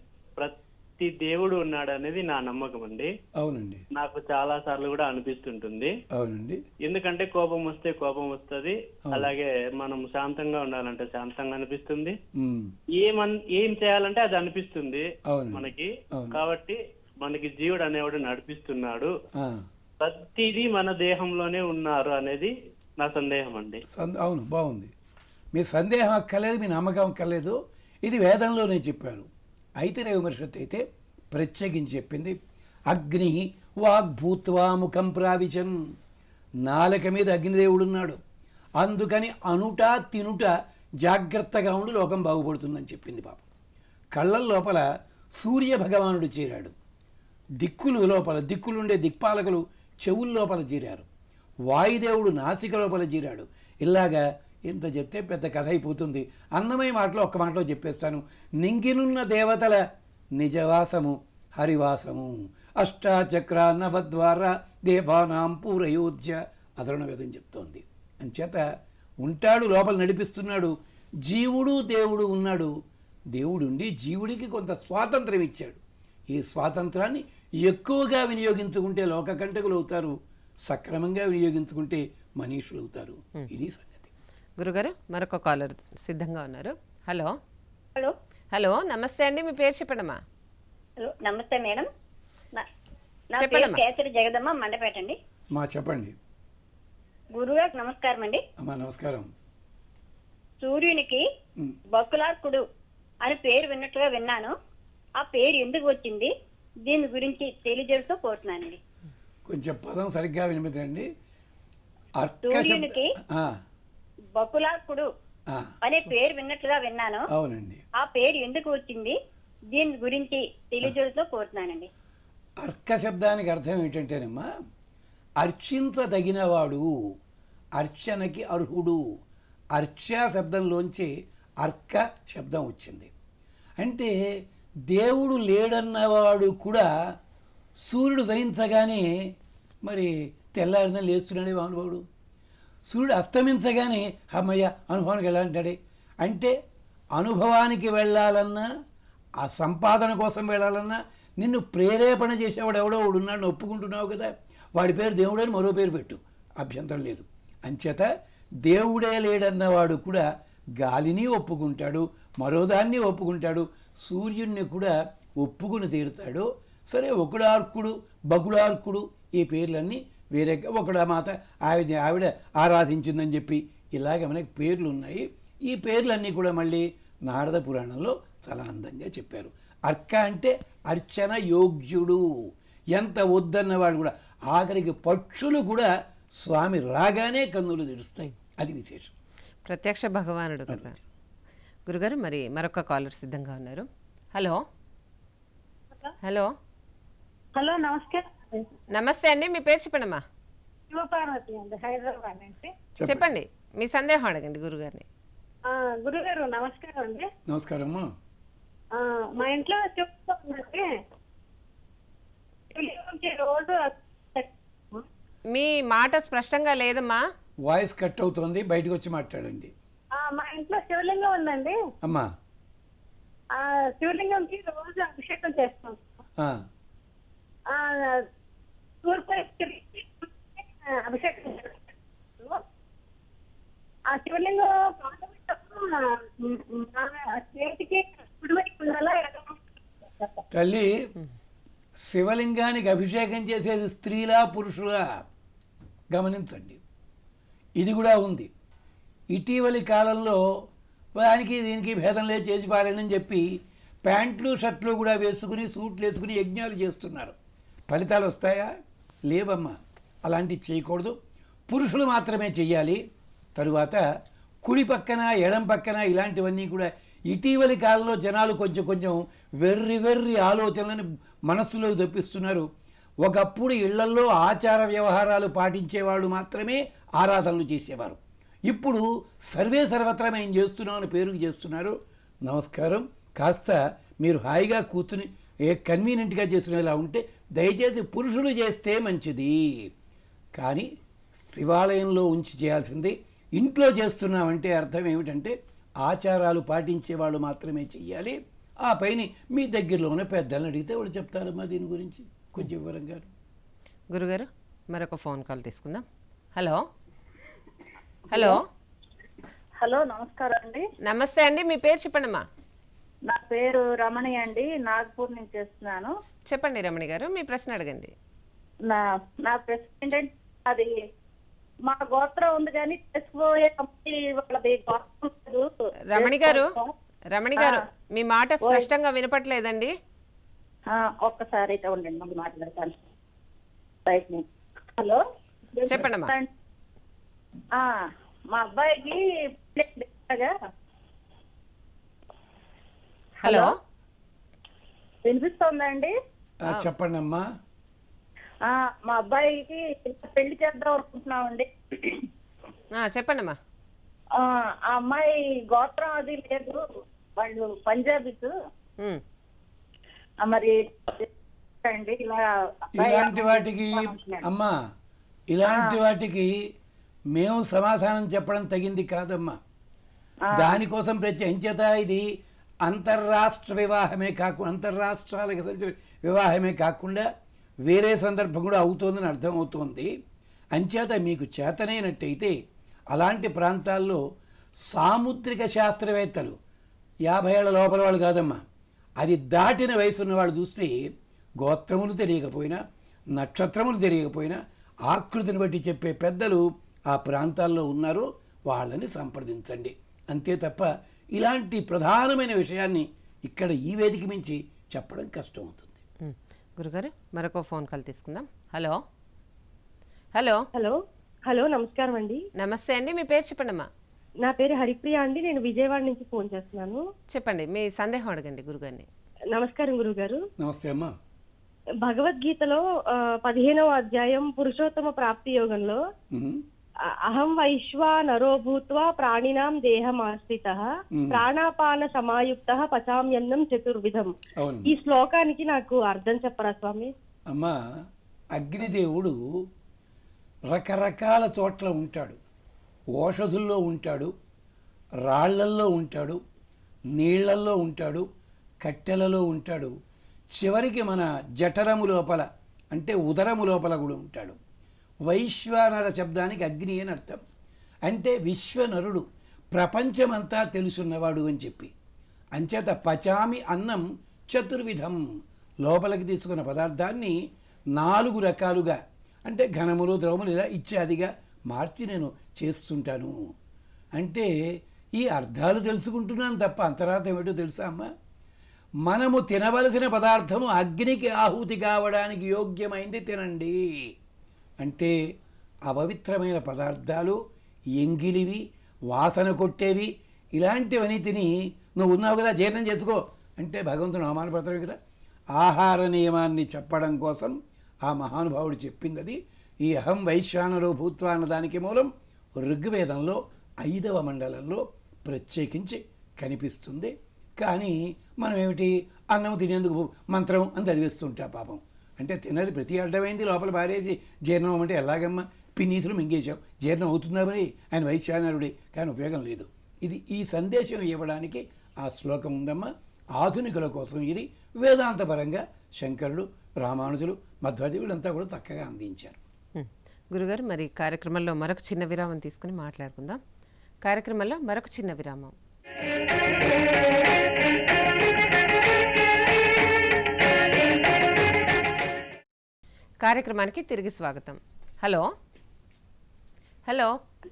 ప్రతి దేవుడు ఉన్నాడు అనేది నా నమ్మకం అండి అవునండి నాకు చాలా సార్లు కూడా అనిపిస్తుంటుంది అవునండి ఎందుకంటే కోపం వస్తే కోపం వస్తుంది అలాగే మనం శాంతంగా ఉండాలంటే శాంతంగా అనిపిస్తుంది ఉమ్, ఏమన్ ఏం చేయాలంటే అది అనిపిస్తుంది అవును. మనకి అవును. కాబట్టి మనకి జీవుడు అనేవాడు నడిపిస్తున్నాడు ఆ, ప్రతిదీ మన దేహంలోనే ఉన్నారు అనేది నా సందేహం అండి సంద- అవును బాగుంది మీ సందేహం అక్కర్లేదు మీ నమ్మకం అక్కర్లేదు ఇది వేదంలోనే చెప్పారు ఐతిరే విమర్శత్ అయితే ప్రత్యేకించి చెప్పింది అగ్ని వాగ్భూత్వా ముఖం ప్రావిశన్ నాలుక మీద అగ్నిదేవుడున్నాడు అందుకని అనుట తినుట జాగ్రత్తగా ఉండి లోకం బాగుపడుతుందని చెప్పింది పాపం కళ్ళ లోపల సూర్య భగవానుడు చేరాడు దిక్కులు లోపల దిక్కులుండే దిక్పాలకులు చెవుల లోపల చేరారు వాయుదేవుడు నాసిక లోపల చేరాడు ఇలాగా ఇంత చెప్తే పెద్ద కథ అయిపోతుంది అన్నమయ్య మాటలో ఒక్క మాటలో చెప్పేస్తాను నింగినున్న దేవతల నిజవాసము హరివాసము అష్టాచక్ర నవద్వార దేవానాం పూరయోధ్య అధరుణ వేదం చెప్తోంది అంచేత ఉంటాడు లోపల నడిపిస్తున్నాడు జీవుడు దేవుడు ఉన్నాడు దేవుడుండి జీవుడికి కొంత స్వాతంత్రం ఇచ్చాడు ఈ స్వాతంత్రాన్ని ఎక్కువగా వినియోగించుకుంటే లోక కంటకులు అవుతారు సక్రమంగా వినియోగించుకుంటే మనీషులు అవుతారు ఇది సంగతి గురుగారు మరొక కాలర్ సిద్ధంగా ఉన్నారు హలో హలో హలో నమస్తే అండి మీ పేరు చెప్పండమ్మా హలో నమస్తే మేడం నా- నా పేరు చెప్పండమ్మా. కేసరి జగదమ్మ మండపేట అండి మా చెప్పండి గురుగారికి నమస్కారం అండి అమ్మా నమస్కారం సూర్యునికి ఉమ్. బకులార్కుడు అని పేరు విన్నట్లుగా విన్నాను ఆ పేరు ఎందుకు వచ్చింది దీని గురించి తెలియజేస్తూ కోరుతున్నానండి కొంచెం పదం సరిగ్గా వినిపించండి అర్క సూర్యునికి శబ్ద- ఆ, బకులార్కుడు ఆ, అనే పేరు విన్నట్లుగా విన్నాను అవునండి ఆ పేరు ఎందుకు వచ్చింది దీని గురించి తెలియజేస్తూ కోరుతున్నానండి అర్క శబ్దానికి అర్థం ఏంటంటేనమ్మా అర్చించదగినవాడు అర్చనకి అర్హుడు అర్చ శబ్దంలోంచి అర్క శబ్దం వచ్చింది అంటే దేవుడు లేడన్నవాడు కూడా సూర్యుడు దయించగానే మరి తెల్లారిన లేస్తున్నాడే మహానుభావుడు సూర్యుడు అస్తమించగానే అమ్మయ్య అనుభవానికి వెళ్ళాలంటాడే అంటే అనుభవానికి వెళ్ళాలన్నా ఆ సంపాదన కోసం వెళ్ళాలన్నా నిన్ను ప్రేరేపణ చేసేవాడు ఎవడో వాడు ఉన్నాడు ఒప్పుకుంటున్నావు కదా వాడి పేరు దేవుడని మరో పేరు పెట్టు అభ్యంతరం లేదు అంచేత దేవుడే లేడన్నవాడు కూడా గాలిని ఒప్పుకుంటాడు మరోదాన్ని ఒప్పుకుంటాడు సూర్యుడిని కూడా ఒప్పుకుని తీరుతాడు సరే ఒకడార్కుడు బగుడార్కుడు ఈ పేర్లన్నీ వేరే ఒకడ మాత ఆవిడ ఆవిడ ఆరాధించిందని చెప్పి ఇలాగ మనకి పేర్లు ఉన్నాయి ఈ పేర్లన్నీ కూడా మళ్ళీ నారద పురాణంలో చాలా అందంగా చెప్పారు అర్క అంటే అర్చన యోగ్యుడు ఎంత వద్దన్నవాడు కూడా ఆఖరికి పక్షులు కూడా స్వామి రాగానే కన్నులు తెరుస్తాయి అది విశేషం ప్రత్యక్ష భగవానుడు కదా గురుగారు మరి మరొక కాలర్ సిద్ధంగా ఉన్నారు హలో హలో హలో నమస్కారం నమస్తే అండి మీ పేరు చెప్పండమ్మా శివపార్వతి అండి హైదరాబాద్ నుంచి చెప్పండి మీ సందేహం అడగండి గురుగారిని ఆ, గురుగారు నమస్కారం అండి నమస్కారమ్మా ఆ, మా ఇంట్లో చెప్తా ఉందండి శివలింగంకి రోజు మీ మాట స్పష్టంగా లేదమ్మా వాయిస్ కట్ అవుతోంది బయటకు వచ్చి మాట్లాడండి ఆ, మా ఇంట్లో శివలింగం ఉందండి అమ్మా ఆ శివలింగంకి రోజు అభిషేకం చేస్తాం ఆ, ఆ, తూర్పు తిరిగి అభిషేకం చేస్తాం. ఆ శివలింగం పాతబెట్టప్పుడు మా చేతికి కుడివైపు ఉండాలా ఎడమ తల్లి శివలింగానికి అభిషేకం చేసేది స్త్రీలా పురుషులా గమనించండి ఇది కూడా ఉంది ఇటీవలి కాలంలో దానికి దీనికి భేదం లేదు చేసి పారాయణని చెప్పి ప్యాంట్లు షర్ట్లు కూడా వేసుకుని సూట్లు వేసుకుని యజ్ఞాలు చేస్తున్నారు ఫలితాలు వస్తాయా లేవమ్మా అలాంటివి చేయకూడదు పురుషులు మాత్రమే చెయ్యాలి తరువాత కుడి పక్కన ఎడం పక్కన ఇలాంటివన్నీ కూడా ఇటీవలి కాలంలో జనాలు కొంచెం కొంచెం వెర్రి వెర్రి ఆలోచనలను మనస్సులో తెప్పిస్తున్నారు ఒకప్పుడు ఇళ్లల్లో ఆచార వ్యవహారాలు పాటించేవాళ్ళు మాత్రమే ఆరాధనలు చేసేవారు ఇప్పుడు సర్వే సర్వత్రా మేము చేస్తున్నాం అని పేరుకు చేస్తున్నారు నమస్కారం కాస్త మీరు హాయిగా కూర్చుని ఏ కన్వీనియంట్గా చేసినలా ఉంటే దయచేసి పురుషులు చేస్తే మంచిది కానీ శివాలయంలో ఉంచి చేయాల్సింది ఇంట్లో చేస్తున్నామంటే అర్థం ఏమిటంటే ఆచారాలు పాటించే వాళ్ళు మాత్రమే చెయ్యాలి ఆ పైన మీ దగ్గరలో ఉన్న పెద్దలను అడిగితే వాళ్ళు చెప్తారమ్మా దీని గురించి కొంచెం వివరంగా గురుగారు మరొక ఫోన్ కాల్ తీసుకుందాం హలో హలో హలో నమస్కారం అండి నమస్తే అండి మీ పేరు చెప్పండమ్మా నా పేరు రమణి అండి నాగ్పూర్ నుంచి చేస్తున్నాను చెప్పండి రమణి గారు మీ ప్రశ్న అడగండి నా నా ప్రశ్న ఏంటంటే అది మా గోత్రం ఉంది కానీ చేసుకోబోయే అమ్మాయి వాళ్ళది గోత్రం లేదు. రమణి గారు రమణి గారు ఆ. మీ మాట ఓయ్. స్పష్టంగా వినపట్లేదండి ఆ, ఒక్కసారి అయితే ఉండండి మళ్ళీ మాట్లాడతాను బయట నుంచి. హలో చెప్పండమ్మా. ఆ, మా అబ్బాయికి పెళ్ళి హలో వినిపిస్తోందండి ఆ, చెప్పండి అమ్మా ఆ, మా అబ్బాయికి పెళ్లి చేద్దాం అనుకుంటున్నామండి ఆ, చెప్పండమ్మా ఆ ఆ అమ్మాయి గోత్రం అది లేదు వాళ్ళు పంజాబీస్ ఉమ్. ఆ, మరి అండి ఇలా అబ్బాయి ఇలాంటి వాటికి అమ్మా ఇలాంటి వాటికి మేము సమాధానం చెప్పడం తగింది కాదమ్మా దానికోసం ప్రత్యేకించేత ఇది అంతర్రాష్ట్ర వివాహమే కాకుండా అంతర్రాష్ట్రాలకు సంబంధించిన వివాహమే కాకుండా వేరే సందర్భం కూడా అవుతోందని అర్థమవుతోంది అంచేత మీకు చేతనైనట్టయితే అలాంటి ప్రాంతాల్లో సాముద్రిక శాస్త్రవేత్తలు యాభై ఏళ్ల లోపల వాళ్ళు కాదమ్మా అది దాటిన వయసు ఉన్న వాళ్ళు చూస్తే గోత్రములు తెలియకపోయినా నక్షత్రములు తెలియకపోయినా ఆకృతిని బట్టి చెప్పే పెద్దలు ఆ ప్రాంతాల్లో ఉన్నారు వాళ్ళని సంప్రదించండి అంతే తప్ప ఇలాంటి ప్రధానమైన విషయాన్ని ఇక్కడ ఈ వేదిక మించి చెప్పడం కష్టం అవుతుంది ఉమ్. గురుగారు మరొక ఫోన్ కాల్ తీసుకుందాం హలో హలో హలో హలో నమస్కారం అండి నమస్తే అండి మీ పేరు చెప్పండమ్మా నా పేరు హరిప్రియ అండి నేను విజయవాడ నుంచి ఫోన్ చేస్తున్నాను చెప్పండి మీ సందేహం అడగండి గురుగారిని నమస్కారం గురుగారు నమస్తే అమ్మా భగవద్గీతలో ఆ, పదిహేనవ అధ్యాయం పురుషోత్తమ ప్రాప్తి యోగంలో ఉమ్. అ- అహం వైశ్వా నరో భూత్వా ప్రాణినాం దేహమాశ్రిత మ్మ్. ప్రాణాపాన సమాయుక్త పచామ్యన్నం చతుర్విధం అవును ఈ శ్లోకానికి నాకు అర్థం చెప్పరా స్వామి అమ్మా అగ్నిదేవుడు రకరకాల చోట్ల ఉంటాడు ఓషధుల్లో ఉంటాడు రాళ్లల్లో ఉంటాడు నీళ్లల్లో ఉంటాడు కట్టెలలో ఉంటాడు చివరికి మన జఠరము లోపల అంటే ఉదరము లోపల కూడా ఉంటాడు వైశ్వానర శబ్దానికి అగ్ని అని అర్థం అంటే విశ్వనరుడు ప్రపంచమంతా తెలుసున్నవాడు అని చెప్పి అంచేత పచామి అన్నం చతుర్విధం లోపలికి తీసుకున్న పదార్థాన్ని నాలుగు రకాలుగా అంటే ఘనములు ద్రవములు ఇలా ఇత్యాదిగా మార్చి నేను చేస్తుంటాను అంటే ఈ అర్థాలు తెలుసుకుంటున్నాను తప్ప అంతరార్థం ఏమిటో తెలుసా అమ్మా మనము తినవలసిన పదార్థము అగ్నికి ఆహుతి కావడానికి యోగ్యమైంది తినండి అంటే అపవిత్రమైన పదార్థాలు ఎంగిలివి వాసన కొట్టేవి ఇలాంటివన్నీ తిని నువ్వు ఉన్నావు కదా జీర్ణం చేసుకో అంటే భగవంతుడు అవమానపడతాడు కదా ఆహార నియమాన్ని చెప్పడం కోసం ఆ మహానుభావుడు చెప్పింది అది ఈ అహం వైశ్వానరో భూత్వ అన్న దానికి మూలం ఋగ్వేదంలో ఐదవ మండలంలో ప్రత్యేకించి కనిపిస్తుంది కానీ మనం ఏమిటి అన్నం తినేందుకు మంత్రం అని చదివిస్తుంటా పాపం అంటే తిన్నది ప్రతి అడ్డమైంది లోపల పారేసి జీర్ణం అవ్వమంటే ఎలాగమ్మా పిన్నీసులు మింగేశాం జీర్ణం అవుతుందా మరి ఆయన వైశ్యానరుడే కానీ ఉపయోగం లేదు ఇది ఈ సందేశం ఇవ్వడానికి ఆ శ్లోకం ఉందమ్మా ఆధునికుల కోసం ఇది వేదాంతపరంగా శంకరుడు రామానుజులు మధ్వాది వీళ్ళంతా కూడా చక్కగా అందించారు హ్మ్. గురుగారు మరి కార్యక్రమంలో మరొక చిన్న విరామం తీసుకుని మాట్లాడుకుందాం కార్యక్రమంలో మరొక చిన్న విరామం కార్యక్రమానికి తిరిగి స్వాగతం హలో హలో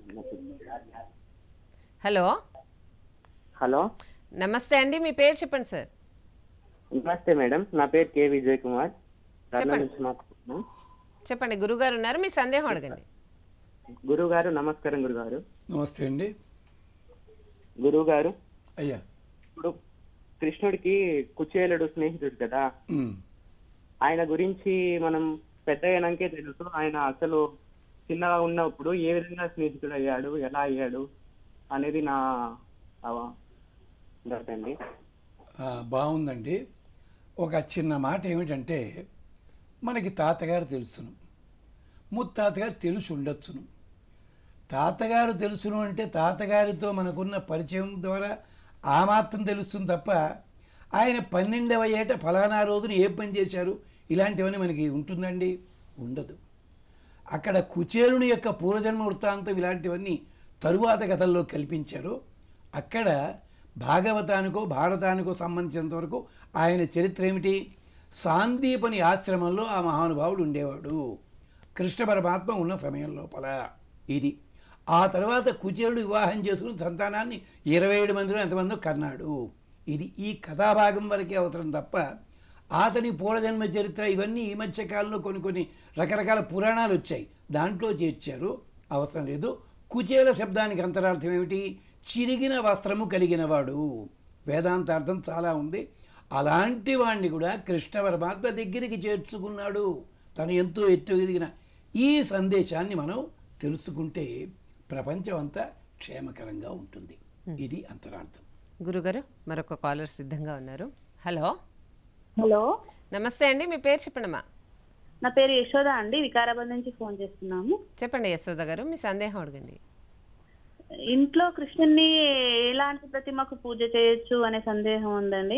హలో హలో నమస్తే అండి మీ పేరు చెప్పండి సార్ నమస్తే మేడం నా పేరు కే విజయ్ కుమార్ కర్నూలు చెప్పండి. నుంచి మాట్లాడుతున్నాను చెప్పండి గురుగారు ఉన్నారు మీ సందేహం అడగండి గురువు గారు నమస్కారం గురుగారు నమస్తే అండి గురువు గారు అయ్యా ఇప్పుడు కృష్ణుడికి కుచేలుడు స్నేహితుడు కదా ఉమ్. ఆయన గురించి మనం పెద్ద అయినాకే తెలుసు ఆయన అసలు చిన్నగా ఉన్నప్పుడు ఏ విధంగా స్నేహితుడు అయ్యాడు ఎలా అయ్యాడు అనేది నా అవ- డౌట్ అండి ఆ, బాగుందండి ఒక చిన్న మాట ఏమిటంటే మనకి తాతగారు తెలుసును ముత్తాతగారు తెలిసి ఉండొచ్చును తాతగారు తెలుసును అంటే తాతగారితో మనకున్న పరిచయం ద్వారా ఆ మాత్రం తెలుస్తుంది తప్ప ఆయన పన్నెండవ ఏట ఫలానా రోజున ఏ పని చేశారు ఇలాంటివన్నీ మనకి ఉంటుందండి ఉండదు అక్కడ కుచేరుని యొక్క పూర్వజన్మ వృత్తాంతం ఇలాంటివన్నీ తరువాత కథల్లో కల్పించారు అక్కడ భాగవతానికో భారతానికో సంబంధించినంత వరకు ఆయన చరిత్ర ఏమిటి సాందీపని ఆశ్రమంలో ఆ మహానుభావుడు ఉండేవాడు కృష్ణ పరమాత్మ ఉన్న సమయం లోపల ఇది ఆ తర్వాత కుచేరుడు వివాహం చేసుకుని సంతానాన్ని ఇరవై ఏడు మందిలో ఎంతమందో కన్నాడు ఇది ఈ కథాభాగం వరకే అవసరం తప్ప అతని పూర్వజన్మ చరిత్ర ఇవన్నీ ఈ మధ్య కాలంలో కొన్ని కొన్ని రకరకాల పురాణాలు వచ్చాయి దాంట్లో చేర్చారు అవసరం లేదు కుచేల శబ్దానికి అంతరార్థం ఏమిటి చిరిగిన వస్త్రము కలిగినవాడు వేదాంతార్థం చాలా ఉంది అలాంటి వాణ్ణి కూడా కృష్ణ పరమాత్మ దగ్గరికి చేర్చుకున్నాడు తను ఎంతో ఎత్తు ఎదిగిన ఈ సందేశాన్ని మనం తెలుసుకుంటే ప్రపంచం అంతా క్షేమకరంగా ఉంటుంది ఇది అంతరార్థం గురుగారు మరొక కాలర్ సిద్ధంగా ఉన్నారు హలో హలో నమస్తే అండి మీ పేరు చెప్పండమ్మా నా పేరు యశోద అండి వికారాబాద్ నుంచి ఫోన్ చేస్తున్నాము చెప్పండి యశోద గారు మీ సందేహం అడగండి ఇంట్లో కృష్ణుని ఎలాంటి ప్రతిమకు పూజ చేయొచ్చు అనే సందేహం ఉందండి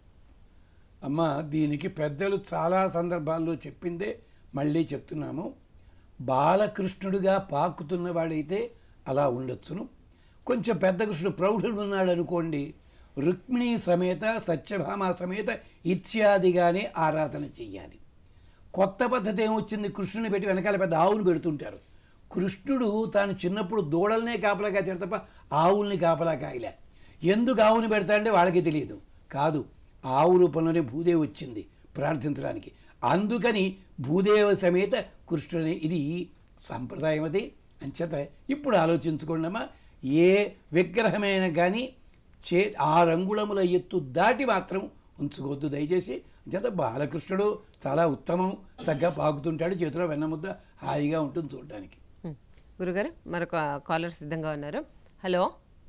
అమ్మ దీనికి పెద్దలు చాలా సందర్భాల్లో చెప్పిందే మళ్ళీ చెప్తున్నాము బాలకృష్ణుడిగా పాకుతున్నవాడైతే అలా ఉండొచ్చును కొంచెం పెద్ద కృష్ణుడు ప్రౌఢుడు ఉన్నాడు అనుకోండి రుక్మిణి సమేత సత్యభామ సమేత ఇత్యాదిగానే ఆరాధన చెయ్యాలి కొత్త పద్ధతి ఏమొచ్చింది కృష్ణుని పెట్టి వెనకాల పెద్ద ఆవును పెడుతుంటారు కృష్ణుడు తాను చిన్నప్పుడు దూడలనే కాపలా కాచాడు తప్ప ఆవుల్ని కాపలా కాయలే ఎందుకు ఆవుని పెడతాడంటే వాళ్ళకి తెలియదు కాదు ఆవు రూపంలోనే భూదేవి వచ్చింది ప్రార్థించడానికి అందుకని భూదేవ సమేత కృష్ణుని ఇది సంప్రదాయం అది అంచేత ఇప్పుడు ఆలోచించుకోండమ్మా ఏ విగ్రహమైనా కానీ చే ఆ రంగుళముల ఎత్తు దాటి మాత్రం ఉంచుకోవద్దు దయచేసి అంచేత బాలకృష్ణుడు చాలా ఉత్తమం చక్కగా పాకుతుంటాడు చేతిలో వెన్నముద్ద హాయిగా ఉంటుంది చూడడానికి హ్మ్. గురుగారు మరొక కాలర్ సిద్ధంగా ఉన్నారు హలో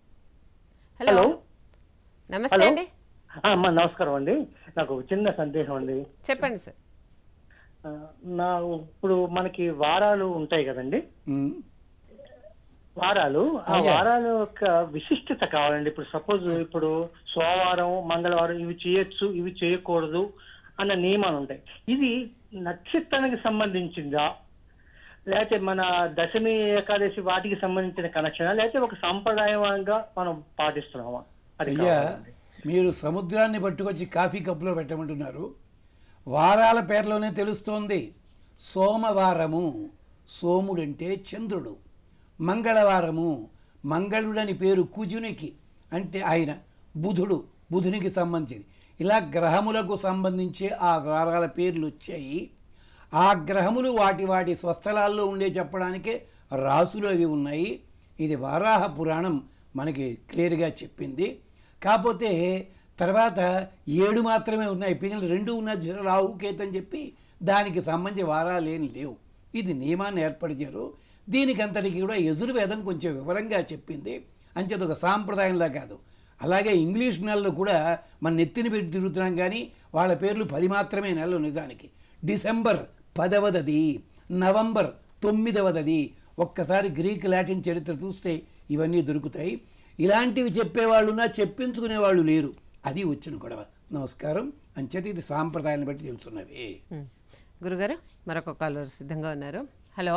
హలో హలో. నమస్తే హలో. అండి ఆ, అమ్మా నమస్కారం అండి నాకు ఒక చిన్న సందేహం అండి చెప్పండి సార్ ఆ, నా ఇప్పుడు మనకి వారాలు ఉంటాయి కదండి వారాలు ఆ అయ్యా. వారాల యొక్క విశిష్టత కావాలండి ఇప్పుడు సపోజ్ ఇప్పుడు సోమవారం మంగళవారం ఇవి చేయొచ్చు ఇవి చేయకూడదు అన్న నియమాలు ఉంటాయి ఇది నక్షత్రానికి సంబంధించిందా లేకపోతే మన దశమి ఏకాదశి వాటికి సంబంధించిన కనెక్షనా లేకపోతే ఒక సంప్రదాయంగా మనం పాటిస్తున్నామా అది అయ్యా కావాలండి. మీరు సముద్రాన్ని పట్టుకొచ్చి కాఫీ కప్పులో పెట్టమంటున్నారు వారాల పేర్లోనే తెలుస్తోంది సోమవారము సోముడంటే చంద్రుడు మంగళవారము మంగళుడని పేరు కుజునికి అంటే ఆయన బుధుడు బుధునికి సంబంధించి ఇలా గ్రహములకు సంబంధించి ఆ వారాల పేర్లు వచ్చాయి ఆ గ్రహములు వాటి వాటి స్వస్థలాల్లో ఉండే చెప్పడానికే రాసులు అవి ఉన్నాయి ఇది వారాహ పురాణం మనకి క్లియర్గా చెప్పింది కాకపోతే తర్వాత ఏడు మాత్రమే ఉన్నాయి పిల్లలు రెండు ఉన్న రాహు కేతు అని చెప్పి దానికి సంబంధించి వారాలు ఏం లేవు ఇది నియమాన్ని ఏర్పరిచారు దీనికి అంతటికి కూడా యజుర్వేదం కొంచెం వివరంగా చెప్పింది అంచేది ఒక సాంప్రదాయంలా కాదు అలాగే ఇంగ్లీష్ నెలలు కూడా మన నెత్తిని పెట్టి తిరుగుతున్నాం కానీ వాళ్ళ పేర్లు పది మాత్రమే నెలలు నిజానికి డిసెంబర్ పదవదది నవంబర్ తొమ్మిదవదది ఒక్కసారి గ్రీక్ లాటిన్ చరిత్ర చూస్తే ఇవన్నీ దొరుకుతాయి ఇలాంటివి చెప్పేవాళ్ళున్నా చెప్పించుకునే వాళ్ళు లేరు అది వచ్చిన గొడవ నమస్కారం అంచేత ఇది సాంప్రదాయాన్ని బట్టి తెలుసున్నవి ఉమ్. గురుగారు మరొక కాలర్ సిద్ధంగా ఉన్నారు హలో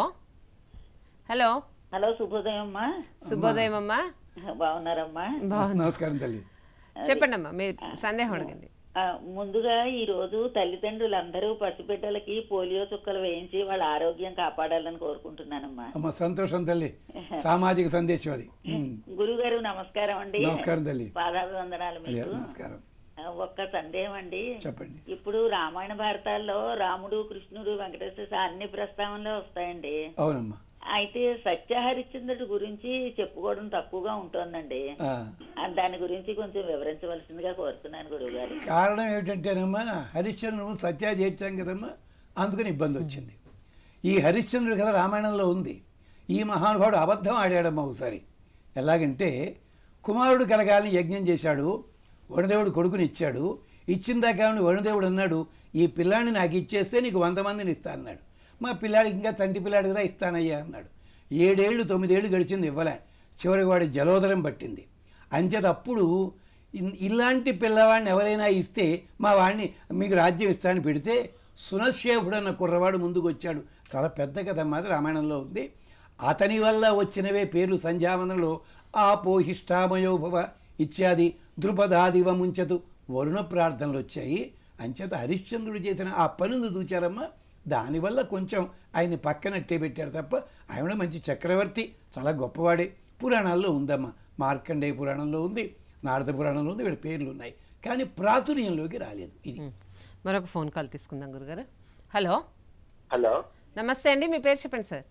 హలో హలో శుభోదయం అమ్మా శుభోదయం అమ్మా బాగున్నారమ్మా బాగున్నా నమస్కారం తల్లి చెప్పండి అమ్మా మీ సందేహం అడగండి ఆ, ముందుగా ఈ రోజు తల్లిదండ్రులందరూ పసిబిడ్డలకి పోలియో చుక్కలు వేయించి వాళ్ళ ఆరోగ్యం కాపాడాలని కోరుకుంటున్నానమ్మా అమ్మ సంతోషం తల్లి సామాజిక సందేశం అది ఉమ్. గురుగారు నమస్కారం అండి నమస్కారం తల్లి. పాదాభివందనాలు అయ్యా మీకు నమస్కారం ఆ, ఒక్క సందేహం అండి చెప్పండి ఇప్పుడు రామాయణ భారతాల్లో రాముడు కృష్ణుడు వెంకటేశ్వర స్వామి అన్ని ప్రస్తావనలు వస్తాయండి అవునమ్మా అయితే సత్య హరిశ్చంద్రుడి గురించి చెప్పుకోవడం తక్కువగా ఉంటుందండి ఆ. ఆ, దాని గురించి కొంచెం వివరించవలసిందిగా కోరుతున్నాను గురువు గారు కారణం ఏమిటంటేనమ్మా హరిశ్చంద్రుడు సత్యా చేర్చాం కదమ్మా అందుకని ఇబ్బంది వచ్చింది ఈ హరిశ్చంద్రుడి కథ రామాయణంలో ఉంది ఈ మహానుభావుడు అబద్ధం ఆడాడమ్మా ఒకసారి ఎలాగంటే కుమారుడు కలగాలని యజ్ఞం చేశాడు వరుణదేవుడు కొడుకుని ఇచ్చాడు ఇచ్చిన దాకా వరుణదేవుడు అన్నాడు ఈ పిల్లాడిని నాకు ఇచ్చేస్తే నీకు వంద మందిని ఇస్తా అన్నాడు మా పిల్లాడికి ఇంకా తంటి పిల్లాడు కదా ఇస్తానయ్యా అన్నాడు ఏడేళ్ళు తొమ్మిదేళ్ళు గడిచింది ఇవ్వలే చివరికి వాడి జలోదరం పట్టింది అంచేత అప్పుడు ఇన్- ఇలాంటి పిల్లవాడిని ఎవరైనా ఇస్తే మా వాడిని మీకు రాజ్యం ఇస్తానని పెడితే సునశేఫుడు అన్న కుర్రవాడు ముందుకు వచ్చాడు చాలా పెద్ద కథ మాత్రం రామాయణంలో ఉంది అతని వల్ల వచ్చినవే పేర్లు సంధ్యావనంలో ఆపోహిష్టామయోభవ ఇత్యాది ద్రుపదాదివ ముంచతు వరుణ ప్రార్థనలు వచ్చాయి అంచేత హరిశ్చంద్రుడు చేసిన ఆ పనులు దూచారమ్మా దానివల్ల కొంచెం ఆయన్ని పక్కనట్టే పెట్టారు తప్ప ఆయన మంచి చక్రవర్తి చాలా గొప్పవాడే పురాణాల్లో ఉందమ్మా మార్కండేయ పురాణంలో ఉంది నారద పురాణంలో ఉంది వీడి పేర్లు ఉన్నాయి కానీ ప్రాచుర్యంలోకి రాలేదు ఇది మరొక ఫోన్ కాల్ తీసుకుందాం గురుగారు హలో హలో నమస్తే అండి మీ పేరు చెప్పండి సార్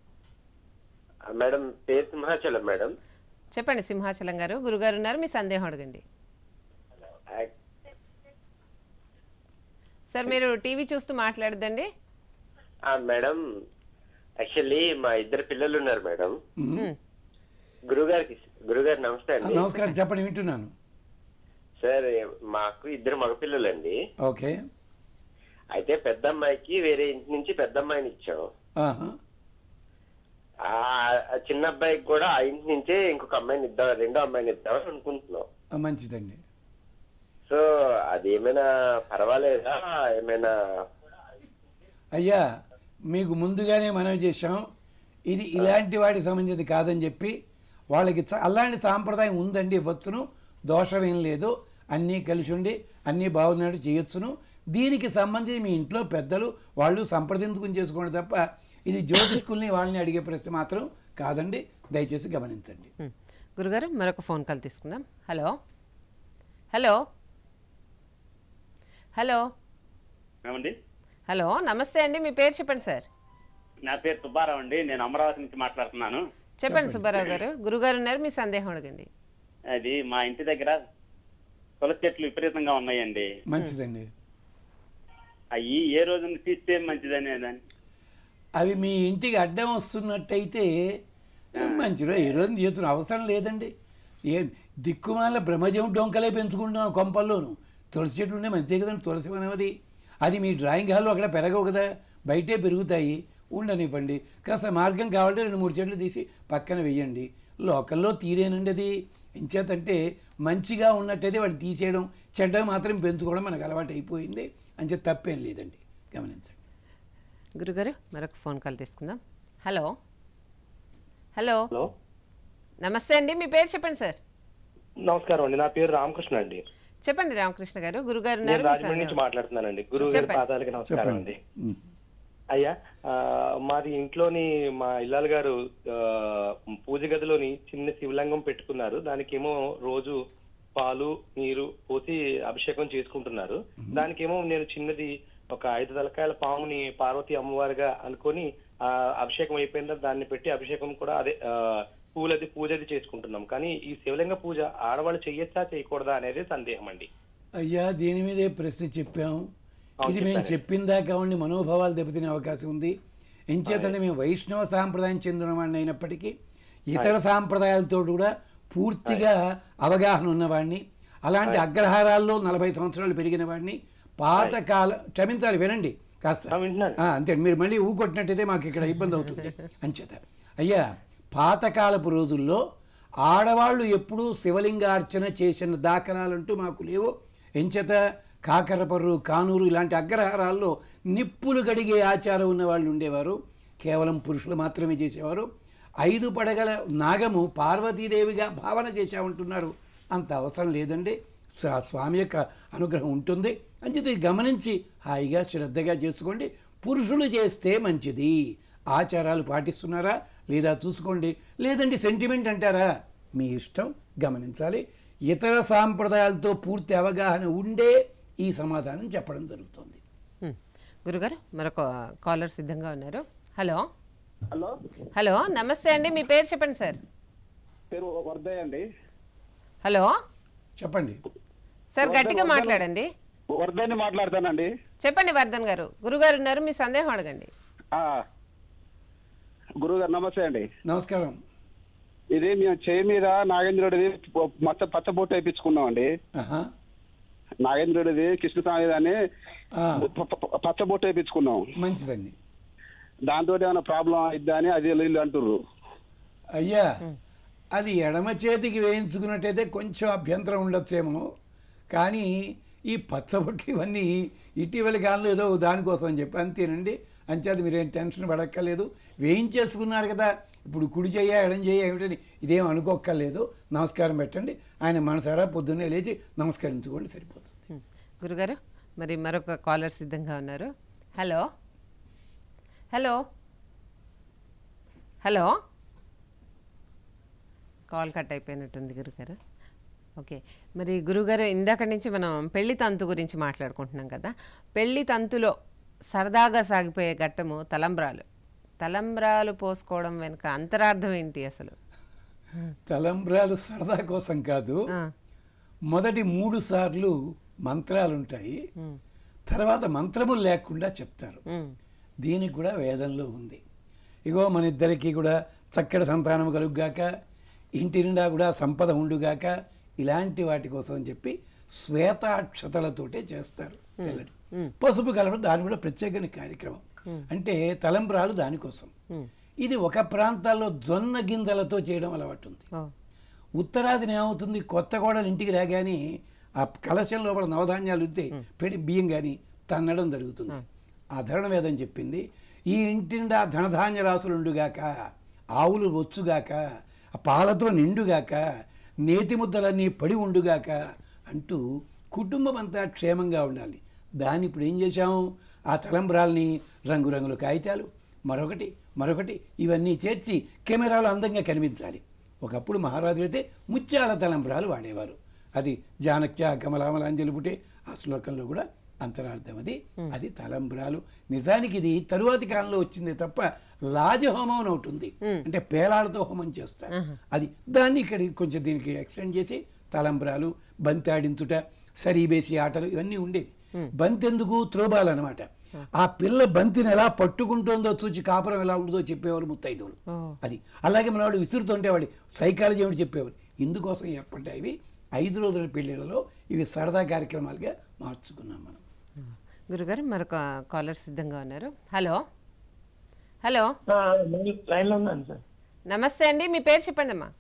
మేడం పేరు సింహాచలం మేడం చెప్పండి సింహాచలం గారు గురుగారు ఉన్నారు మీ సందేహం అడగండి సార్ మీరు టీవీ చూస్తూ మాట్లాడదండి ఆ, మేడం యాక్చువల్లీ మా ఇద్దరు పిల్లలు ఉన్నారు మేడం గురుగారికి గురుగారు నమస్తే అండి నమస్కారం చెప్పండి వింటున్నాను సార్ మాకు ఇద్దరు మగపిల్లలండి ఓకే అయితే పెద్ద అమ్మాయికి వేరే ఇంటి నుంచి పెద్ద అమ్మాయిని ఇచ్చాం ఆహా. ఆ ఆ చిన్న అబ్బాయికి కూడా ఆ ఇంటి నుంచే ఇంకొక అమ్మాయిని ఇద్దాం రెండో అమ్మాయిని ఇద్దామని అనుకుంటున్నాం ఆ, మంచిదండి సో అది ఏమైనా పర్వాలేదా ఏమైనా అయ్యా మీకు ముందుగానే మనవి చేశాం ఇది ఇలాంటి వాటికి సంబంధించింది కాదని చెప్పి వాళ్ళకి చ- అలాంటి సాంప్రదాయం ఉందండి ఇవ్వచ్చును దోషం ఏం లేదు అన్నీ కలిసి ఉండి అన్నీ బాగున్నట్టు చేయొచ్చును దీనికి సంబంధించి మీ ఇంట్లో పెద్దలు వాళ్ళు సంప్రదించుకుని చేసుకోండి తప్ప ఇది జ్యోతిష్కుల్ని వాళ్ళని అడిగే ప్రశ్న మాత్రం కాదండి దయచేసి గమనించండి ఉమ్. గురుగారు మరొక ఫోన్ కాల్ తీసుకుందాం హలో హలో హలో ఏమండి హలో నమస్తే అండి మీ పేరు చెప్పండి సార్ నా పేరు సుబ్బారావు అండి నేను అమరావతి నుంచి మాట్లాడుతున్నాను చెప్పండి సుబ్బారావు గారు గురుగారు ఉన్నారు మీ సందేహం అడగండి అది మా ఇంటి దగ్గర తులసి చెట్లు విపరీతంగా ఉన్నాయండి మంచిదండి అవి ఏ రోజున తీస్తే మంచిదని దాన్ని అవి మీ ఇంటికి అడ్డం వస్తున్నట్టయితే మంచిలో ఏ రోజు చేస్తున్న అవసరం లేదండి ఏ దిక్కుమాల బ్రహ్మజం డొంకలే పెంచుకుంటున్నాం కొంపల్లోను తులసి చెట్లు ఉండే మంచిదే కదండి తులసి వనమది అది మీ డ్రాయింగ్ హాల్లో అక్కడ పెరగవు కదా బయటే పెరుగుతాయి ఉండనివ్వండి కాస్త మార్గం కావాలంటే రెండు మూడు చెట్లు తీసి పక్కన వెయ్యండి లోకల్లో తీరేనండి అది ఎంచేతంటే మంచిగా ఉన్నట్టయితే వాడు తీసేయడం చెడ్డ మాత్రం పెంచుకోవడం మనకు అలవాటు అయిపోయింది అంచే తప్పేం లేదండి గమనించండి గురుగారు మరొక ఫోన్ కాల్ తీసుకుందాం హలో హలో హలో నమస్తే అండి మీ పేరు చెప్పండి సార్ నమస్కారం అండి నా పేరు రామకృష్ణ అండి చెప్పండి రామకృష్ణ గారు గురుగారు నేను ఉన్నారు మీ రాజమండ్రి నుంచి సందేహం. మాట్లాడుతున్నానండి గురువు గారి చెప్పండి. పాదాలకి నమస్కారం అండి అయ్యా ఆ, మాది ఇంట్లోని మా ఇల్లాలు గారు ఆ, పూజ గదిలోని చిన్న శివలింగం పెట్టుకున్నారు దానికేమో రోజు పాలు నీరు పోసి అభిషేకం చేసుకుంటున్నారు దానికేమో నేను చిన్నది ఒక ఐదు తలకాయల పాముని పార్వతి అమ్మవారిగా అనుకొని ఆ అభిషేకం అయిపోయిన తర్వాత దాన్ని పెట్టి అభిషేకం కూడా అదే ఆ, పూలది పూజది చేసుకుంటున్నాం కానీ ఈ శివలింగ పూజ ఆడవాళ్ళు చెయ్యొచ్చా చేయకూడదా అనేది సందేహం అండి అయ్యా దీని మీదే ప్రశ్న చెప్పాం అవును, ఇది మేము చెప్పారు. చెప్పిందాకా ఉండి మనోభావాలు దెబ్బతినే అవకాశం ఉంది ఎంచేతంటే మేము వైష్ణవ సాంప్రదాయం చెందిన వాడిని అయినప్పటికీ ఇతర సాంప్రదాయాలతో కూడా పూర్తిగా అవగాహన ఉన్నవాడిని అలాంటి అగ్రహారాల్లో నలభై సంవత్సరాలు పెరిగిన వాడిని పాతకాల క్షమించాలి వినండి కాస్త ఆ, అంతే మీరు మళ్ళీ ఊకొట్టినట్టయితే మాకు ఇక్కడ ఇబ్బంది అవుతుంది అంచేత అయ్యా పాతకాలపు రోజుల్లో ఆడవాళ్ళు ఎప్పుడూ శివలింగార్చన చేసిన దాఖలాలంటూ మాకు లేవు ఎంచేత కాకరపర్రు కానూరు ఇలాంటి అగ్రహారాల్లో నిప్పులు గడిగే ఆచారం ఉన్న వాళ్ళు ఉండేవారు కేవలం పురుషులు మాత్రమే చేసేవారు ఐదు పడగల నాగము పార్వతీదేవిగా భావన చేశామంటున్నారు అంత అవసరం లేదండి స్వా- స్వామి యొక్క అనుగ్రహం ఉంటుంది అంచేత ఇది గమనించి హాయిగా శ్రద్ధగా చేసుకోండి పురుషులు చేస్తే మంచిది ఆచారాలు పాటిస్తున్నారా లేదా చూసుకోండి లేదండి సెంటిమెంట్ అంటారా మీ ఇష్టం గమనించాలి ఇతర సాంప్రదాయాలతో పూర్తి అవగాహన ఉండే ఈ సమాధానం చెప్పడం జరుగుతుంది హ్మ్. గురుగారు మరొక కాలర్ సిద్ధంగా ఉన్నారు హలో హలో హలో నమస్తే అండి మీ పేరు చెప్పండి సార్ పేరు వర్ధయ్య అండి హలో చెప్పండి సార్ వర్ధన్, గట్టిగా వర్ధన్. మాట్లాడండి వర్ధని మాట్లాడతానండి చెప్పండి వర్ధన్ గారు గురుగారు ఉన్నారు మీ సందేహం అడగండి ఆ, గురువు గారు నమస్తే అండి నమస్కారం ఇది మేము చేయి మీద నాగేంద్రుడిది మొత్తం పచ్చబొట్టు వేయించుకున్నాం అండి నాగేంద్రుడిది కృష్ణస్వామి అని ప- ప- పచ్చబొట్టు వేయించుకున్నాం మంచిదండి దాంతో ఏమైనా ప్రాబ్లం అయిద్దా అని అది వీళ్ళు అంటుర్రు అయ్యా అది ఎడమ చేతికి వేయించుకున్నట్టయితే కొంచెం అభ్యంతరం ఉండొచ్చేమో కానీ ఈ పచ్చబొట్టు ఇవన్నీ ఇటీవలి కాలంలో ఏదో దానికోసం అని చెప్పి అంతేనండి అంచేత మీరేం టెన్షన్ పడక్కర్లేదు వేయించేసుకున్నారు కదా ఇప్పుడు కుడి చెయ్య ఎడం చెయ్య ఏమిటని ఇదేం అనుకోక్కర్లేదు నమస్కారం పెట్టండి ఆయన మనసారా పొద్దున్నే లేచి నమస్కరించుకోండి సరిపోతుంది హ్మ్. గురుగారు మరి మరొక కాలర్ సిద్ధంగా ఉన్నారు hello hello hello call cut అయిపోయినట్టుంది గురుగారు ఓకే మరి గురుగారు ఇందాక నుంచి మనం పెళ్లి తంతు గురించి మాట్లాడుకుంటున్నాం కదా పెళ్లి తంతులో సరదాగా సాగిపోయే ఘట్టము తలంబ్రాలు తలంబ్రాలు పోసుకోవడం వెనుక అంతరార్థం ఏంటి అసలు తలంబ్రాలు సరదా కోసం కాదు మొదటి మూడు సార్లు మంత్రాలు ఉంటాయి తర్వాత మంత్రములు లేకుండా చెప్తారు దీనికి కూడా వేదంలో ఉంది ఇగో మన ఇద్దరికి కూడా చక్కటి సంతానం కలుగుగాక ఇంటి నిండా కూడా సంపద ఉండుగాక ఇలాంటి వాటి కోసం అని చెప్పి శ్వేతాక్షతలతోటే చేస్తారు తెల్లటి పసుపు కలపడం దాని కూడా ప్రత్యేకమైన కార్యక్రమం అంటే తలంబ్రాలు దానికోసం ఇది ఒక ప్రాంతాల్లో జొన్న గింజలతో చేయడం అలవాటు ఉంది ఉత్తరాదిని ఏమవుతుంది కొత్త కోడలు ఇంటికి రాగానే ఆ కలశం లోపల నవధాన్యాలు ఉంటే పెడి బియ్యం కానీ తన్నడం జరుగుతుంది ఆధరణ వేదం చెప్పింది ఈ ఇంటి నిండా ధనధాన్య రాసులు ఉండుగాక ఆవులు వచ్చుగాక ఆ పాలతో నిండుగాక నేతి ముద్దలన్నీ పడి ఉండుగాక అంటూ కుటుంబం అంతా క్షేమంగా ఉండాలి దాన్ని ఇప్పుడు ఏం చేశాము ఆ తలంబ్రాల్ని రంగురంగుల కాగితాలు మరొకటి మరొకటి ఇవన్నీ చేర్చి కెమెరాలో అందంగా కనిపించాలి ఒకప్పుడు మహారాజులు అయితే ముత్యాల తలంబ్రాలు వాడేవారు అది జానక్య కమలామలాంజలి పుట్టే ఆ శ్లోకంలో కూడా అంతరార్థం అది అది తలంబ్రాలు నిజానికి ఇది తరువాతి కాలంలో వచ్చిందే తప్ప లాజహోమం అని ఒకటి ఉంది అంటే పేలాలతో హోమం చేస్తారు అది దాన్ని ఇక్కడ కొంచెం దీనికి ఎక్స్టెండ్ చేసి తలంబ్రాలు బంతి ఆడించుట సరీబేసి ఆటలు ఇవన్నీ ఉండేవి బంతి ఎందుకు త్రోబాల్ అనమాట ఆ పిల్ల బంతిని ఎలా పట్టుకుంటుందో చూచి కాపురం ఎలా ఉంటుందో చెప్పేవారు ముత్తైదువులు అది అలాగే మనవాడు విసురుతుంటే వాడి సైకాలజీ ఏమిటి చెప్పేవారు ఇందుకోసం ఏర్పడ్డాయి ఇవి ఐదు రోజుల పెళ్లిళ్ళలో ఇవి సరదా కార్యక్రమాలుగా మార్చుకున్నాం మనం గురుగారు మరొక కాలర్ సిద్ధంగా ఉన్నారు హలో హలో లైన్ లో ఉన్నాను సార్ నమస్తే అండి మీ పేరు చెప్పండి అమ్మా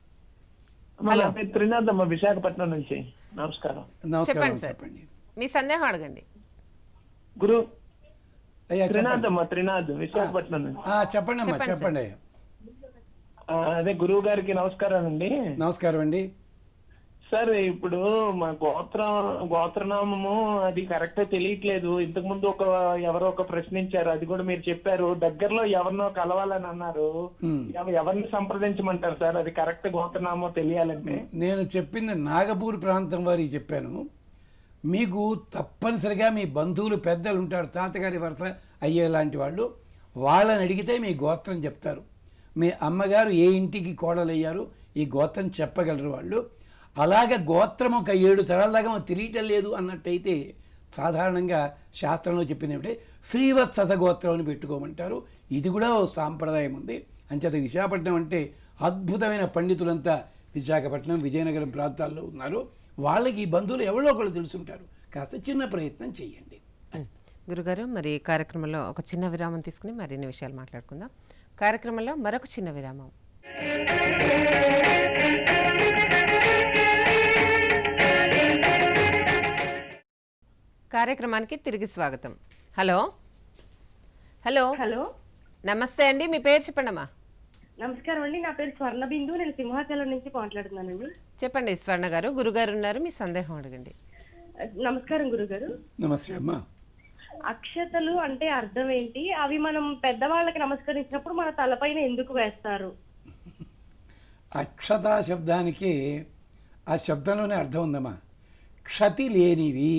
హలో త్రినాథ్ అమ్మ విశాఖపట్నం నుంచి నమస్కారం చెప్పండి సార్ మీ సందేహం అడగండి గురు అయ్యా, త్రినాథ్ అమ్మ త్రినాథ్ విశాఖపట్నం నుంచి ఆ, చెప్పండి అమ్మా చెప్పండి చెప్పండి అయ్యా ఆ, అదే గురువు గారికి నమస్కారం అండి నమస్కారం అండి సార్ ఇప్పుడు మా గోత్రం గోత్రనామము అది కరెక్ట్ తెలియట్లేదు ఇంతకు ముందు ఒక ఎవరో ఒక ప్రశ్నించారు అది కూడా మీరు చెప్పారు దగ్గరలో ఎవరినో కలవాలని అన్నారు Hmm. ఎవ- ఎవరిని సంప్రదించమంటారు సార్ అది కరెక్ట్ గోత్రనామం తెలియాలంటే నేను చెప్పింది నాగపూర్ ప్రాంతం వారికి చెప్పాను మీకు తప్పనిసరిగా మీ బంధువులు పెద్దలు ఉంటారు తాతగారి వరుస అయ్యే లాంటి వాళ్ళు వాళ్ళని అడిగితే మీ గోత్రం చెప్తారు మీ అమ్మగారు ఏ ఇంటికి కోడలయ్యారు ఈ గోత్రం చెప్పగలరు వాళ్ళు అలాగే గోత్రం ఒక ఏడు తరాల దాకా మాకు తెలియటం లేదు అన్నట్టయితే సాధారణంగా శాస్త్రంలో చెప్పినప్పుడే శ్రీవత్సత గోత్రం అని పెట్టుకోమంటారు ఇది కూడా ఓ సాంప్రదాయం ఉంది అంచేత విశాఖపట్నం అంటే అద్భుతమైన పండితులంతా విశాఖపట్నం విజయనగరం ప్రాంతాల్లో ఉన్నారు వాళ్ళకి ఈ బంధువులు ఎవరో ఒకళ్ళు తెలుసుంటారు కాస్త చిన్న ప్రయత్నం చేయండి గురుగారు మరి ఈ కార్యక్రమంలో ఒక చిన్న విరామం తీసుకుని మరిన్ని విషయాలు మాట్లాడుకుందాం కార్యక్రమంలో మరొక చిన్న విరామం కార్యక్రమానికి తిరిగి స్వాగతం హలో హలో హలో నమస్తే అండి మీ పేరు చెప్పండమ్మా నమస్కారం అండి నా పేరు స్వర్ణ బిందు నేను సింహాచలం నుంచి మాట్లాడుతున్నానండి చెప్పండి స్వర్ణ గారు గురుగారు ఉన్నారు మీ సందేహం అడగండి నమస్కారం గురుగారు నమస్తే అమ్మా అక్షతలు అంటే అర్థం ఏంటి అవి మనం పెద్దవాళ్ళకి నమస్కరించినప్పుడు మన తలపైన ఎందుకు వేస్తారు అక్షత శబ్దానికి ఆ శబ్దంలోనే అర్థం ఉందమ్మా క్షతి లేనివి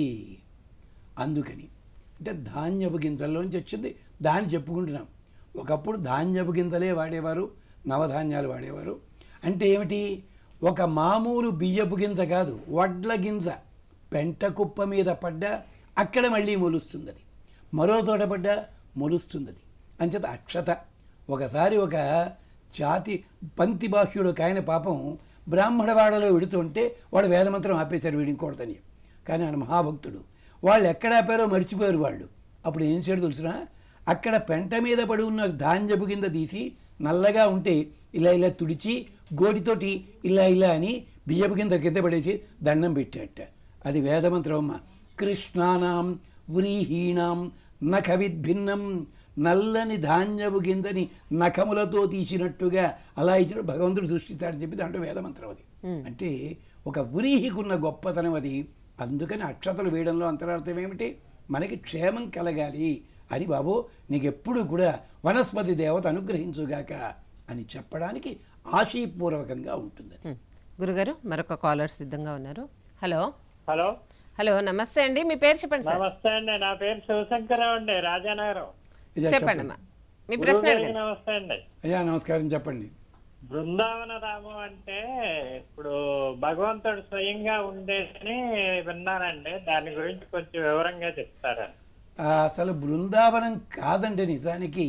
అందుకని అంటే ధాన్యపు గింజల్లోంచి వచ్చింది దాన్ని చెప్పుకుంటున్నాం ఒకప్పుడు ధాన్యపు గింజలే వాడేవారు నవధాన్యాలు వాడేవారు అంటే ఏమిటి ఒక మామూలు బియ్యపు గింజ కాదు వడ్ల గింజ పెంట కుప్ప మీద పడ్డా అక్కడ మళ్ళీ మొలుస్తుంది అది మరో చోట పడ్డా మొలుస్తుంది అది అంచేత అక్షత ఒకసారి ఒక జాతి పంతి బాహ్యుడు ఒక ఆయన పాపం బ్రాహ్మణవాడలో వెడుతుంటే వాడు వేదమంత్రం ఆపేశారు వీడి ఇంకోడతని కానీ ఆయన మహాభక్తుడు వాళ్ళు ఎక్కడ ఆపారో మర్చిపోయారు వాళ్ళు అప్పుడు ఏం చేయడం తెలుసునా అక్కడ పెంట మీద పడి ఉన్న ధాన్యపు కింద తీసి నల్లగా ఉంటే ఇలా ఇలా తుడిచి గోటితోటి ఇలా ఇలా అని బియ్యపు కింద కింద పడేసి దండం పెట్టాట అది వేదమంత్రం అమ్మ కృష్ణానాం వ్రీహీణాం నఖవిద్భిన్నం నల్లని ధాన్యపు గింజని నఖములతో తీసినట్టుగా అలా ఇచ్చిన భగవంతుడు సృష్టిస్తాడని చెప్పి దాంట్లో వేదమంత్రం అది అంటే ఒక వ్రీహికున్న గొప్పతనం అది అందుకని అక్షతలు వేయడంలో అంతరార్థం ఏమిటి మనకి క్షేమం కలగాలి అని బాబు నీకు ఎప్పుడు కూడా వనస్పతి దేవత అనుగ్రహించుగాక అని చెప్పడానికి ఆశీపూర్వకంగా ఉంటుంది హ్మ్. గురుగారు మరొక కాలర్ సిద్ధంగా ఉన్నారు హలో హలో హలో నమస్తే అండి మీ పేరు చెప్పండి సార్ నమస్తే అండి నా పేరు శివశంకరరావు అండి రాజానగరం ఇదే చెప్పండి అమ్మా మీ ప్రశ్న గురువుగారికి అడగండి నమస్తే అండి అయ్యా నమస్కారం చెప్పండి బృందావన రామం అంటే ఇప్పుడు భగవంతుడు స్వయంగా ఉండేదని విన్నానండి దాని గురించి కొంచెం వివరంగా చెప్తారా ఆ, అసలు బృందావనం కాదండి నిజానికి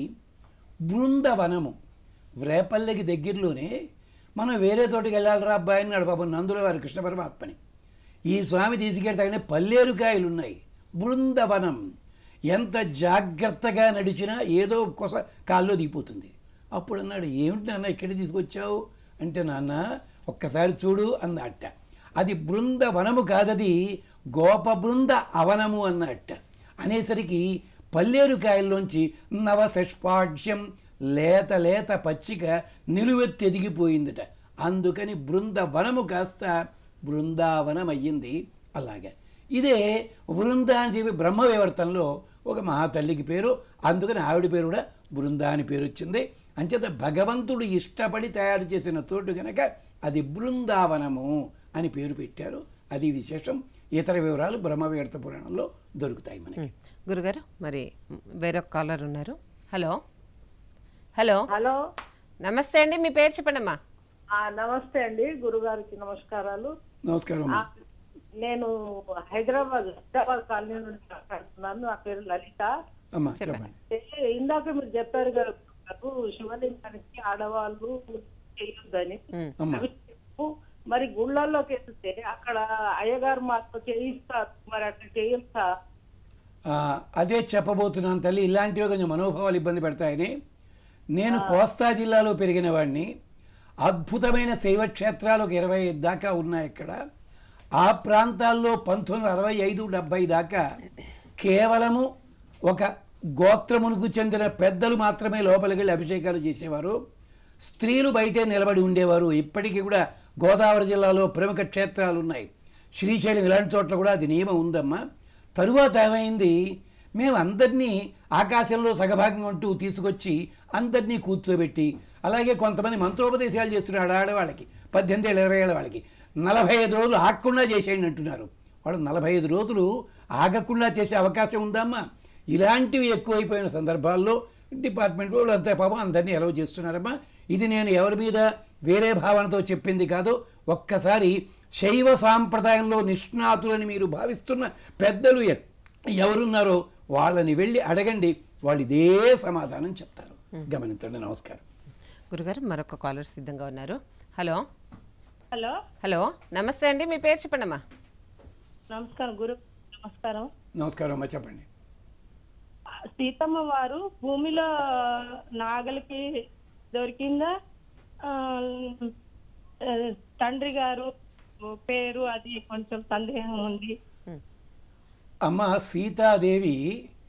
బృందవనము రేపల్లెకి దగ్గరలోనే మనం వేరే తోటికి వెళ్ళాలిరా అబ్బాయి అన్నాడు పాపం నందుల వారి కృష్ణ పరమాత్మని ఈ స్వామి తీసుకెళ్తాగానే పల్లేరుకాయలు ఉన్నాయి బృందవనం ఎంత జాగ్రత్తగా నడిచినా ఏదో కొస కాల్లో దిగిపోతుంది అప్పుడు అన్నాడు ఏమిటి నాన్న ఇక్కడికి తీసుకొచ్చావు అంటే నాన్న ఒక్కసారి చూడు అన్నట్ట అది బృందవనము కాదది గోప బృంద అవనము అన్నట్ట అనేసరికి పల్లేరుకాయల్లోంచి నవసష్పాఢ్యం లేత లేత పచ్చిక నిలువెత్తి ఎదిగిపోయిందట అందుకని బృందవనము కాస్త బృందావనం అయ్యింది అలాగే ఇదే బృంద అని చెప్పి బ్రహ్మవివర్తంలో ఒక మహాతల్లికి పేరు అందుకని ఆవిడ పేరు కూడా బృంద అని పేరు వచ్చింది అంచేత భగవంతుడు ఇష్టపడి తయారు చేసిన చోటు గనక అది బృందావనము అని పేరు పెట్టారు అది విశేషం ఇతర వివరాలు బ్రహ్మవివర్త పురాణంలో దొరుకుతాయి మనకి గురుగారు మరి వేరొక కాలర్ ఉన్నారు హలో హలో హలో నమస్తే అండి మీ పేరు చెప్పండి అమ్మా ఆ, నమస్తే అండి గురుగారికి నమస్కారాలు నమస్కారం ఆ, నేను హైదరాబాద్ హైదరాబాద్ కాలనీ నుండి మాట్లాడుతున్నాను నా పేరు లలిత అమ్మా చెప్పండి అయితే ఇందాక మీరు చెప్పారు కదా గురుగారు, శివలింగానికి ఆడవాళ్ళు చేయొద్దని అమ్మా అవి చెప్పు. మరి గుళ్ళల్లోకి వెళ్తే అక్కడ అయ్యగారు మాతో చేయిస్తారు మరి అట్లా చేయొచ్చా ఆ, అదే చెప్పబోతున్నాను తల్లి ఇలాంటివి కొంచెం మనోభావాలు ఇబ్బంది పెడతాయని నేను కోస్తా జిల్లాలో పెరిగిన వాడిని అద్భుతమైన శైవ క్షేత్రాలు ఒక ఇరవై ఐదు దాకా ఉన్నాయి ఇక్కడ ఆ ప్రాంతాల్లో పంతొమ్మిది వందల అరవై ఐదు డెబ్బై దాకా కేవలము ఒక గోత్రమునకు చెందిన పెద్దలు మాత్రమే లోపలికి వెళ్ళి అభిషేకాలు చేసేవారు స్త్రీలు బయటే నిలబడి ఉండేవారు ఇప్పటికీ కూడా గోదావరి జిల్లాలో ప్రముఖ క్షేత్రాలు ఉన్నాయి శ్రీశైలం ఇలాంటి చోట్ల కూడా అది నియమం ఉందమ్మా తరువాత ఏమైంది మేము అందరినీ ఆకాశంలో సగభాగం అంటూ తీసుకొచ్చి అందరినీ కూర్చోబెట్టి అలాగే కొంతమంది మంత్రోపదేశాలు చేస్తున్నారు ఆడవాళ్ళకి పద్దెనిమిది ఏళ్ళ ఇరవై ఏళ్ళ వాళ్ళకి నలభై ఐదు రోజులు ఆగకుండా చేసేయండి అంటున్నారు వాడు నలభై ఐదు రోజులు ఆగకుండా చేసే అవకాశం ఉందమ్మా ఇలాంటివి ఎక్కువైపోయిన సందర్భాల్లో డిపార్ట్మెంట్ వాళ్ళు అంతే పాపం అందరినీ ఎలవ్ చేస్తున్నారమ్మా ఇది నేను ఎవరి మీద వేరే భావనతో చెప్పింది కాదు ఒక్కసారి శైవ సాంప్రదాయంలో నిష్ణాతులని మీరు భావిస్తున్న పెద్దలు ఎ- ఎవరున్నారో వాళ్ళని వెళ్ళి అడగండి వాళ్ళు ఇదే సమాధానం చెప్తారు గమనించండి నమస్కారం గురుగారు మరొక కాలర్ సిద్ధంగా ఉన్నారు హలో హలో హలో నమస్తే అండి మీ పేరు చెప్పండి అమ్మా నమస్కారం గురు నమస్కారం నమస్కారం అమ్మా చెప్పండి సీతమ్మ వారు భూమిలో నాగలికి దొరికిందా ఆ, ఆ, తండ్రి గారు పేరు అది కొంచెం సందేహం ఉంది అమ్మ సీతాదేవి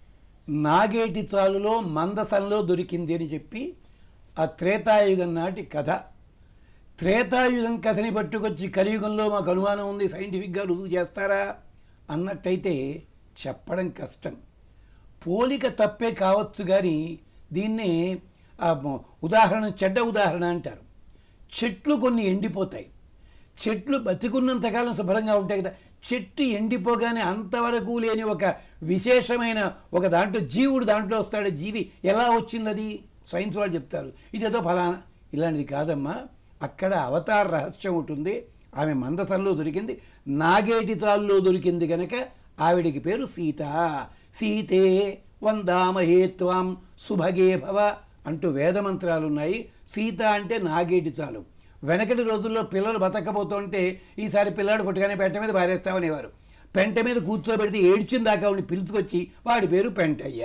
నాగేటి చాలులో మందసంలో దొరికింది అని చెప్పి ఆ త్రేతాయుగం నాటి కథ త్రేతాయుగం కథని పట్టుకొచ్చి కలియుగంలో మాకు అనుమానం ఉంది సైంటిఫిక్గా రుజువు చేస్తారా అన్నట్టయితే చెప్పడం కష్టం పోలిక తప్పే కావచ్చు కానీ దీన్నే ఆ, మ- ఉదాహరణ చెడ్డ ఉదాహరణ అంటారు చెట్లు కొన్ని ఎండిపోతాయి చెట్లు బతికున్నంతకాలం శుభ్రంగా ఉంటాయి కదా చెట్టు ఎండిపోగానే అంతవరకు లేని ఒక విశేషమైన ఒక దాంట్లో జీవుడు దాంట్లో వస్తాడు జీవి ఎలా వచ్చింది అది సైన్స్ వాళ్ళు చెప్తారు ఇదేదో ఫలానా ఇలాంటిది కాదమ్మా అక్కడ అవతార రహస్యం ఉంటుంది ఆమె మందసంలో దొరికింది నాగేటి తాల్లో దొరికింది గనక ఆవిడికి పేరు సీత సీతే వందామహే త్వాం సుభగే భవ అంటూ వేదమంత్రాలు ఉన్నాయి సీత అంటే నాగేటి చాలు వెనకటి రోజుల్లో పిల్లలు బతకపోతుంటే ఈసారి పిల్లాడు పుట్టగానే పెంట మీద పారేస్తామనేవారు పెంట మీద కూర్చోబెడితే ఏడ్చిన దాకా ఉండి పిలుచుకొచ్చి వాడి పేరు పెంటయ్య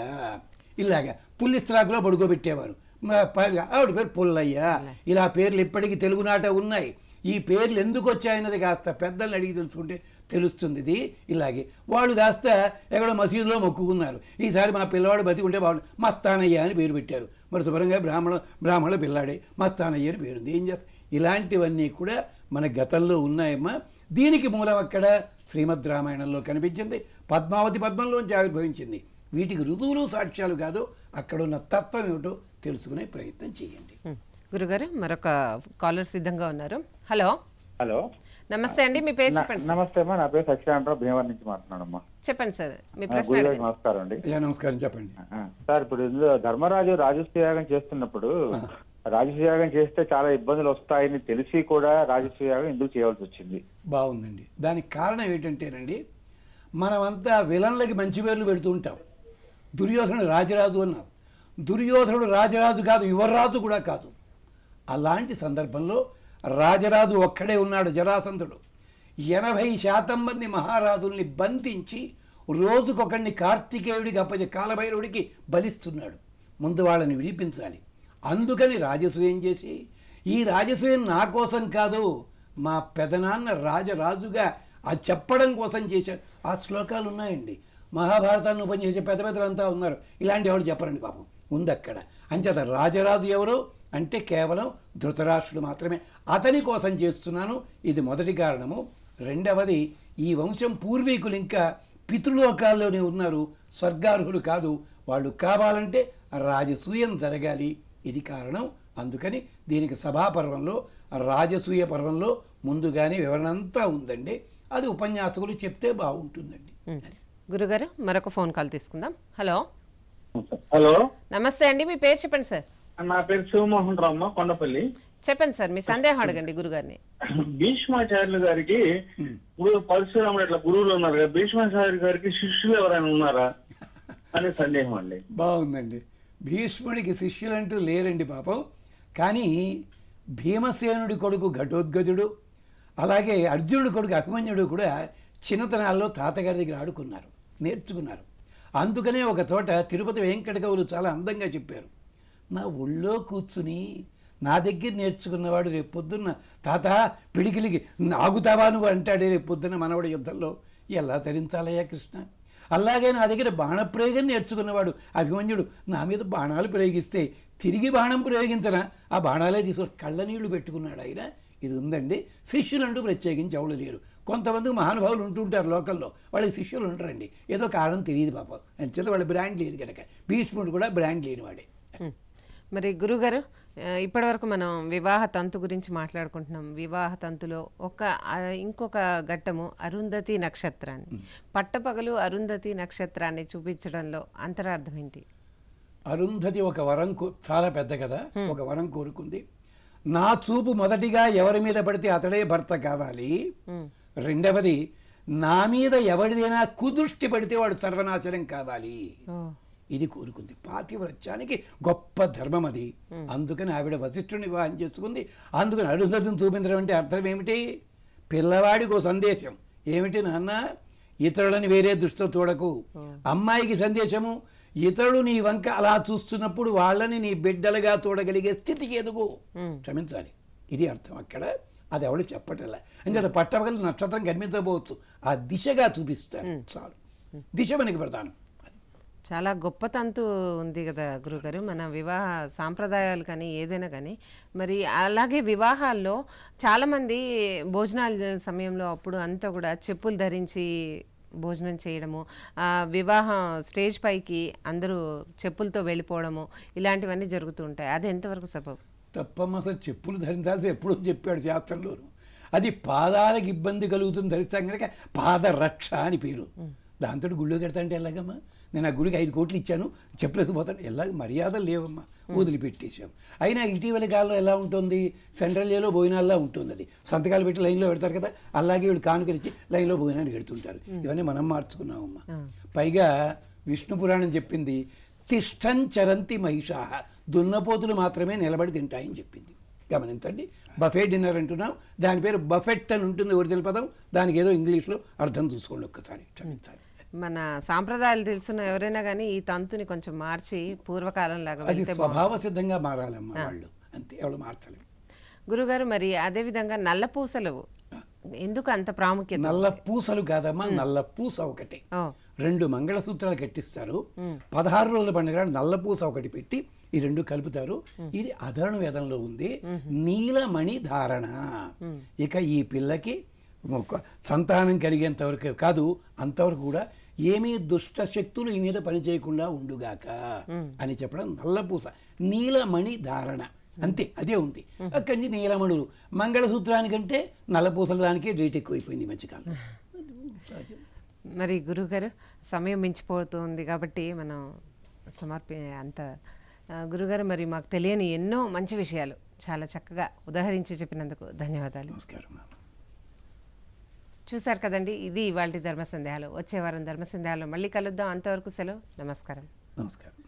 ఇలాగా పుల్లిస్త్రాకులో పడుకోబెట్టేవారు మ- ప- ఆవిడ పేరు పుల్లయ్య ఇలా పేర్లు ఇప్పటికీ తెలుగునాట ఉన్నాయి ఈ పేర్లు ఎందుకు వచ్చాయన్నది కాస్త పెద్దల్ని అడిగి తెలుసుకుంటే తెలుస్తుంది ఇది ఇలాగే వాళ్ళు కాస్త ఎక్కడో మసీదులో మొక్కుకున్నారు ఈసారి మా పిల్లవాడు బతికుంటే బాగుండు మస్తానయ్య అని పేరు పెట్టారు మరి శుభ్రంగా బ్రాహ్మణ బ్రాహ్మణ పిల్లాడే మస్తానయ్య అని పేరుంది ఏం చేస్తా ఇలాంటివన్నీ కూడా మన గతంలో ఉన్నాయమ్మా దీనికి మూలం అక్కడ శ్రీమద్ రామాయణంలో కనిపించింది పద్మావతి పద్మంలోంచి ఆవిర్భవించింది వీటికి రుజువులు సాక్ష్యాలు కాదు అక్కడ ఉన్న తత్వం ఏమిటో తెలుసుకునే ప్రయత్నం చేయండి ఉమ్. గురుగారు మరొక కాలర్ సిద్ధంగా ఉన్నారు హలో హలో నమస్తే అండి మీ పేరు చెప్పండి సార్. నమస్తే అమ్మా నా పేరు సత్యనారాయణరావు భీమవరం నుంచి మాట్లాడుతున్నానమ్మా చెప్పండి సార్ మీ ఆ, ప్రశ్న గురుగారికి అడగండి నమస్కారం అండి అయ్యా నమస్కారం చెప్పండి ఆ, సార్ ఇప్పుడు ఇందులో ధర్మరాజు రాజసూయాగం చేస్తున్నప్పుడు రాజసూయాగం చేస్తే చాలా ఇబ్బందులు వస్తాయని తెలిసి కూడా రాజసూయాగం ఎందుకు చేయవలసి వచ్చింది బాగుందండి దానికి కారణం ఏంటంటేనండి మనమంతా విలన్లకి మంచి పేర్లు పెడుతూ ఉంటాం దుర్యోధనుడు రాజరాజు అన్నాం దుర్యోధనుడు రాజరాజు కాదు యువరాజు కూడా కాదు అలాంటి సందర్భంలో రాజరాజు ఒక్కడే ఉన్నాడు జరాసంధుడు ఎనభై శాతం మంది మహారాజుల్ని బంధించి రోజుకొకడిని కార్తికేయుడికి అప్పచె కాలభైరవుడికి బలిస్తున్నాడు ముందు వాళ్ళని విడిపించాలి అందుకని రాజసూయం చేసి ఈ రాజసూయం నా కోసం కాదు మా పెదనాన్న రాజరాజుగా అది చెప్పడం కోసం చేశాడు ఆ శ్లోకాలు ఉన్నాయండి మహాభారతాన్ని ఉపన్యసించే పెద్ద పెద్దలంతా ఉన్నారు ఇలాంటి ఎవరు చెప్పరండి పాపం ఉంది అక్కడ అంచేత రాజరాజు ఎవరు అంటే కేవలం ధృతరాష్ట్రుడు మాత్రమే అతని కోసం చేస్తున్నాను ఇది మొదటి కారణము రెండవది ఈ వంశం పూర్వీకులు ఇంకా పితృలోకాల్లోనే ఉన్నారు స్వర్గార్హులు కాదు వాళ్ళు కావాలంటే రాజసూయం జరగాలి ఇది కారణం అందుకని దీనికి సభాపర్వంలో రాజసూయ పర్వంలో ముందుగానే వివరణ అంతా ఉందండి అది ఉపన్యాసకులు చెప్తే బాగుంటుందండి ఉమ్. గురుగారు మరొక ఫోన్ కాల్ తీసుకుందాం హలో హలో నమస్తే అండి మీ పేరు చెప్పండి సార్ నా పేరు శివమోహన్ రామ్మ కొండపల్లి చెప్పండి సార్ మీ సందేహం అడగండి గురుగారిని భీష్మాచార్యులు గారికి ఇప్పుడు పరశురాముడు ఇట్లా గురువులు ఉన్నారు కదా భీష్మాచార్య గారికి శిష్యులు ఎవరైనా ఉన్నారా అనే సందేహం అండి బాగుందండి భీష్ముడికి శిష్యులంటూ లేరండి పాపం కానీ భీమసేనుడి కొడుకు ఘటోద్గజుడు అలాగే అర్జునుడి కొడుకు అభిమన్యుడు కూడా చిన్నతనాల్లో తాతగారి దగ్గర ఆడుకున్నారు నేర్చుకున్నారు అందుకనే ఒక చోట తిరుపతి వెంకట కవులు చాలా అందంగా చెప్పారు నా ఒళ్ళో కూర్చుని నా దగ్గర నేర్చుకున్నవాడు రేపు పొద్దున్న తాత పిడికిలికి ఆగుతావా నువ్వు అంటాడే రేపు పొద్దున్న మనవడి యుద్ధంలో ఎలా తరించాలయ్యా కృష్ణ అలాగే నా దగ్గర బాణప్రయోగం నేర్చుకున్నవాడు అభిమన్యుడు నా మీద బాణాలు ప్రయోగిస్తే తిరిగి బాణం ప్రయోగించనా ఆ బాణాలే తీసుకుని కళ్ళ నీళ్లు పెట్టుకున్నాడు ఆయన ఇది ఉందండి శిష్యులంటూ ప్రత్యేకించి ఎవరు లేరు కొంతమంది మహానుభావులు ఉంటుంటారు లోకల్లో వాళ్ళకి శిష్యులు ఉంటారండి ఏదో కారణం తెలియదు పాపం అంచేత వాళ్ళ బ్రాండ్ లేదు కనుక భీష్ముడు కూడా బ్రాండ్ లేనివాడే ఉమ్. మరి గురుగారు ఆ, ఇప్పటివరకు మనం వివాహ తంతు గురించి మాట్లాడుకుంటున్నాం వివాహ తంతులో ఒక ఆ, ఇంకొక ఘట్టము అరుంధతి నక్షత్రాన్ని పట్టపగలు అరుంధతి నక్షత్రాన్ని చూపించడంలో అంతరార్థం ఏంటి అరుంధతి ఒక వరం కో- చాలా పెద్ద కదా ఒక వరం కోరుకుంది నా చూపు మొదటిగా ఎవరి మీద పడితే అతడే భర్త కావాలి రెండవది నా మీద ఎవరిదైనా కుదృష్టి పడితే వాడు సర్వనాశనం కావాలి ఇది కోరుకుంది పాతివ్రత్యానికి గొప్ప ధర్మం అది అందుకని ఆవిడ వశిష్ఠుని వివాహం చేసుకుంది అందుకని అరుంధతిని చూపించడం అంటే అర్థం ఏమిటి పిల్లవాడికి ఓ సందేశం ఏమిటి నాన్న ఇతరులని వేరే దృష్టితో చూడకు అమ్మాయికి సందేశము ఇతరుడు నీ వంక అలా చూస్తున్నప్పుడు వాళ్ళని నీ బిడ్డలుగా చూడగలిగే స్థితికి ఎదుగు క్షమించాలి ఇది అర్థం అక్కడ అది ఎవడు చెప్పటల్లా ఇంకా పట్టపగలు నక్షత్రం కనిపించకపోవచ్చు ఆ దిశగా చూపిస్తారు చాలు దిశ మనకి ప్రధానం చాలా గొప్ప తంతు ఉంది కదా గురుగారు మన వివాహ సాంప్రదాయాలు కానీ ఏదైనా కానీ మరి అలాగే వివాహాల్లో చాలామంది భోజనాల సమయంలో అప్పుడు అంతా కూడా చెప్పులు ధరించి భోజనం చేయడము ఆ, వివాహం స్టేజ్ పైకి అందరూ చెప్పులతో వెళ్ళిపోవడము ఇలాంటివన్నీ జరుగుతూ ఉంటాయి అది ఎంతవరకు సబబు తప్పమ్మ అసలు చెప్పులు ధరించాల్సి ఎప్పుడూ చెప్పాడు శాస్త్రంలోను అది పాదాలకు ఇబ్బంది కలుగుతుంది ధరిస్తాం కనుక పాదరక్ష అని పేరు దాంతో గుళ్ళు కడతా అంటే ఎలాగమ్మా నేను ఆ గుడికి ఐదు కోట్లు ఇచ్చాను చెప్పులు పోతాను ఎలాగ మర్యాదలు లేవమ్మా వదిలిపెట్టేశాం అయినా ఇటీవలి కాలంలో ఎలా ఉంటుంది సెంట్రల్ ఏలో భోజనాల్లో ఉంటుంది అది సంతకాలు పెట్టి లైన్లో పెడతారు కదా అలాగే వీళ్ళు కానుకలు ఇచ్చి లైన్లో భోజనానికి పెడుతుంటారు ఇవన్నీ మనం మార్చుకున్నామమ్మా పైగా విష్ణు పురాణం చెప్పింది తిష్టం చరంతి మహిషా దున్నపోతులు మాత్రమే నిలబడి తింటాయని చెప్పింది గమనించండి బఫే డిన్నర్ అంటున్నాం దాని పేరు బఫెట్ అని ఉంటుంది ఒరిజినల్ పదం దానికి ఏదో ఇంగ్లీష్లో అర్థం చూసుకోండి ఒక్కసారి క్షమించాలి మన సాంప్రదాయాలు తెలుసున్న ఎవరైనా కానీ ఈ తంతుని కొంచెం మార్చి పూర్వకాలం లాగా అది వెళ్తే స్వభావ సిద్ధంగా మారాలమ్మా వాళ్ళు అంతే ఎవరు మార్చలేము గురుగారు మరి అదేవిధంగా నల్ల పూసలు ఎందుకు అంత ప్రాముఖ్యత నల్ల పూసలు కాదమ్మా నల్ల పూస ఒకటి ఓ. రెండు మంగళసూత్రాలు కట్టిస్తారు పదహారు రోజుల పండుగ నాడు నల్ల పూస ఒకటి పెట్టి ఈ రెండు కలుపుతారు ఇది అధర్ణ వేదంలో ఉంది నీలమణి ధారణ ఇక ఈ పిల్లకి ఒక సంతానం కలిగేంత వరకు కాదు అంతవరకు కూడా ఏమీ దుష్ట శక్తులు ఈ మీద పని చేయకుండా ఉండుగాక అని చెప్పడం నల్లపూస నీలమణి ధారణ అంతే అదే ఉంది అక్కడి నుంచి నీలమణులు మంగళసూత్రానికంటే నల్లపూసల దానికి రేట్ ఎక్కువైపోయింది ఈ మధ్యకాలం మరి గురుగారు సమయం మించిపోతుంది కాబట్టి మనం సమర్పి అంత ఆ, గురుగారు మరి మాకు తెలియని ఎన్నో మంచి విషయాలు చాలా చక్కగా ఉదాహరించి చెప్పినందుకు ధన్యవాదాలు నమస్కారం చూశారు కదండి ఇది ఇవాళ ధర్మ సందేహాలు వచ్చే వారం ధర్మ సందేహాలు మళ్ళీ కలుద్దాం అంతవరకు సెలవు నమస్కారం నమస్కారం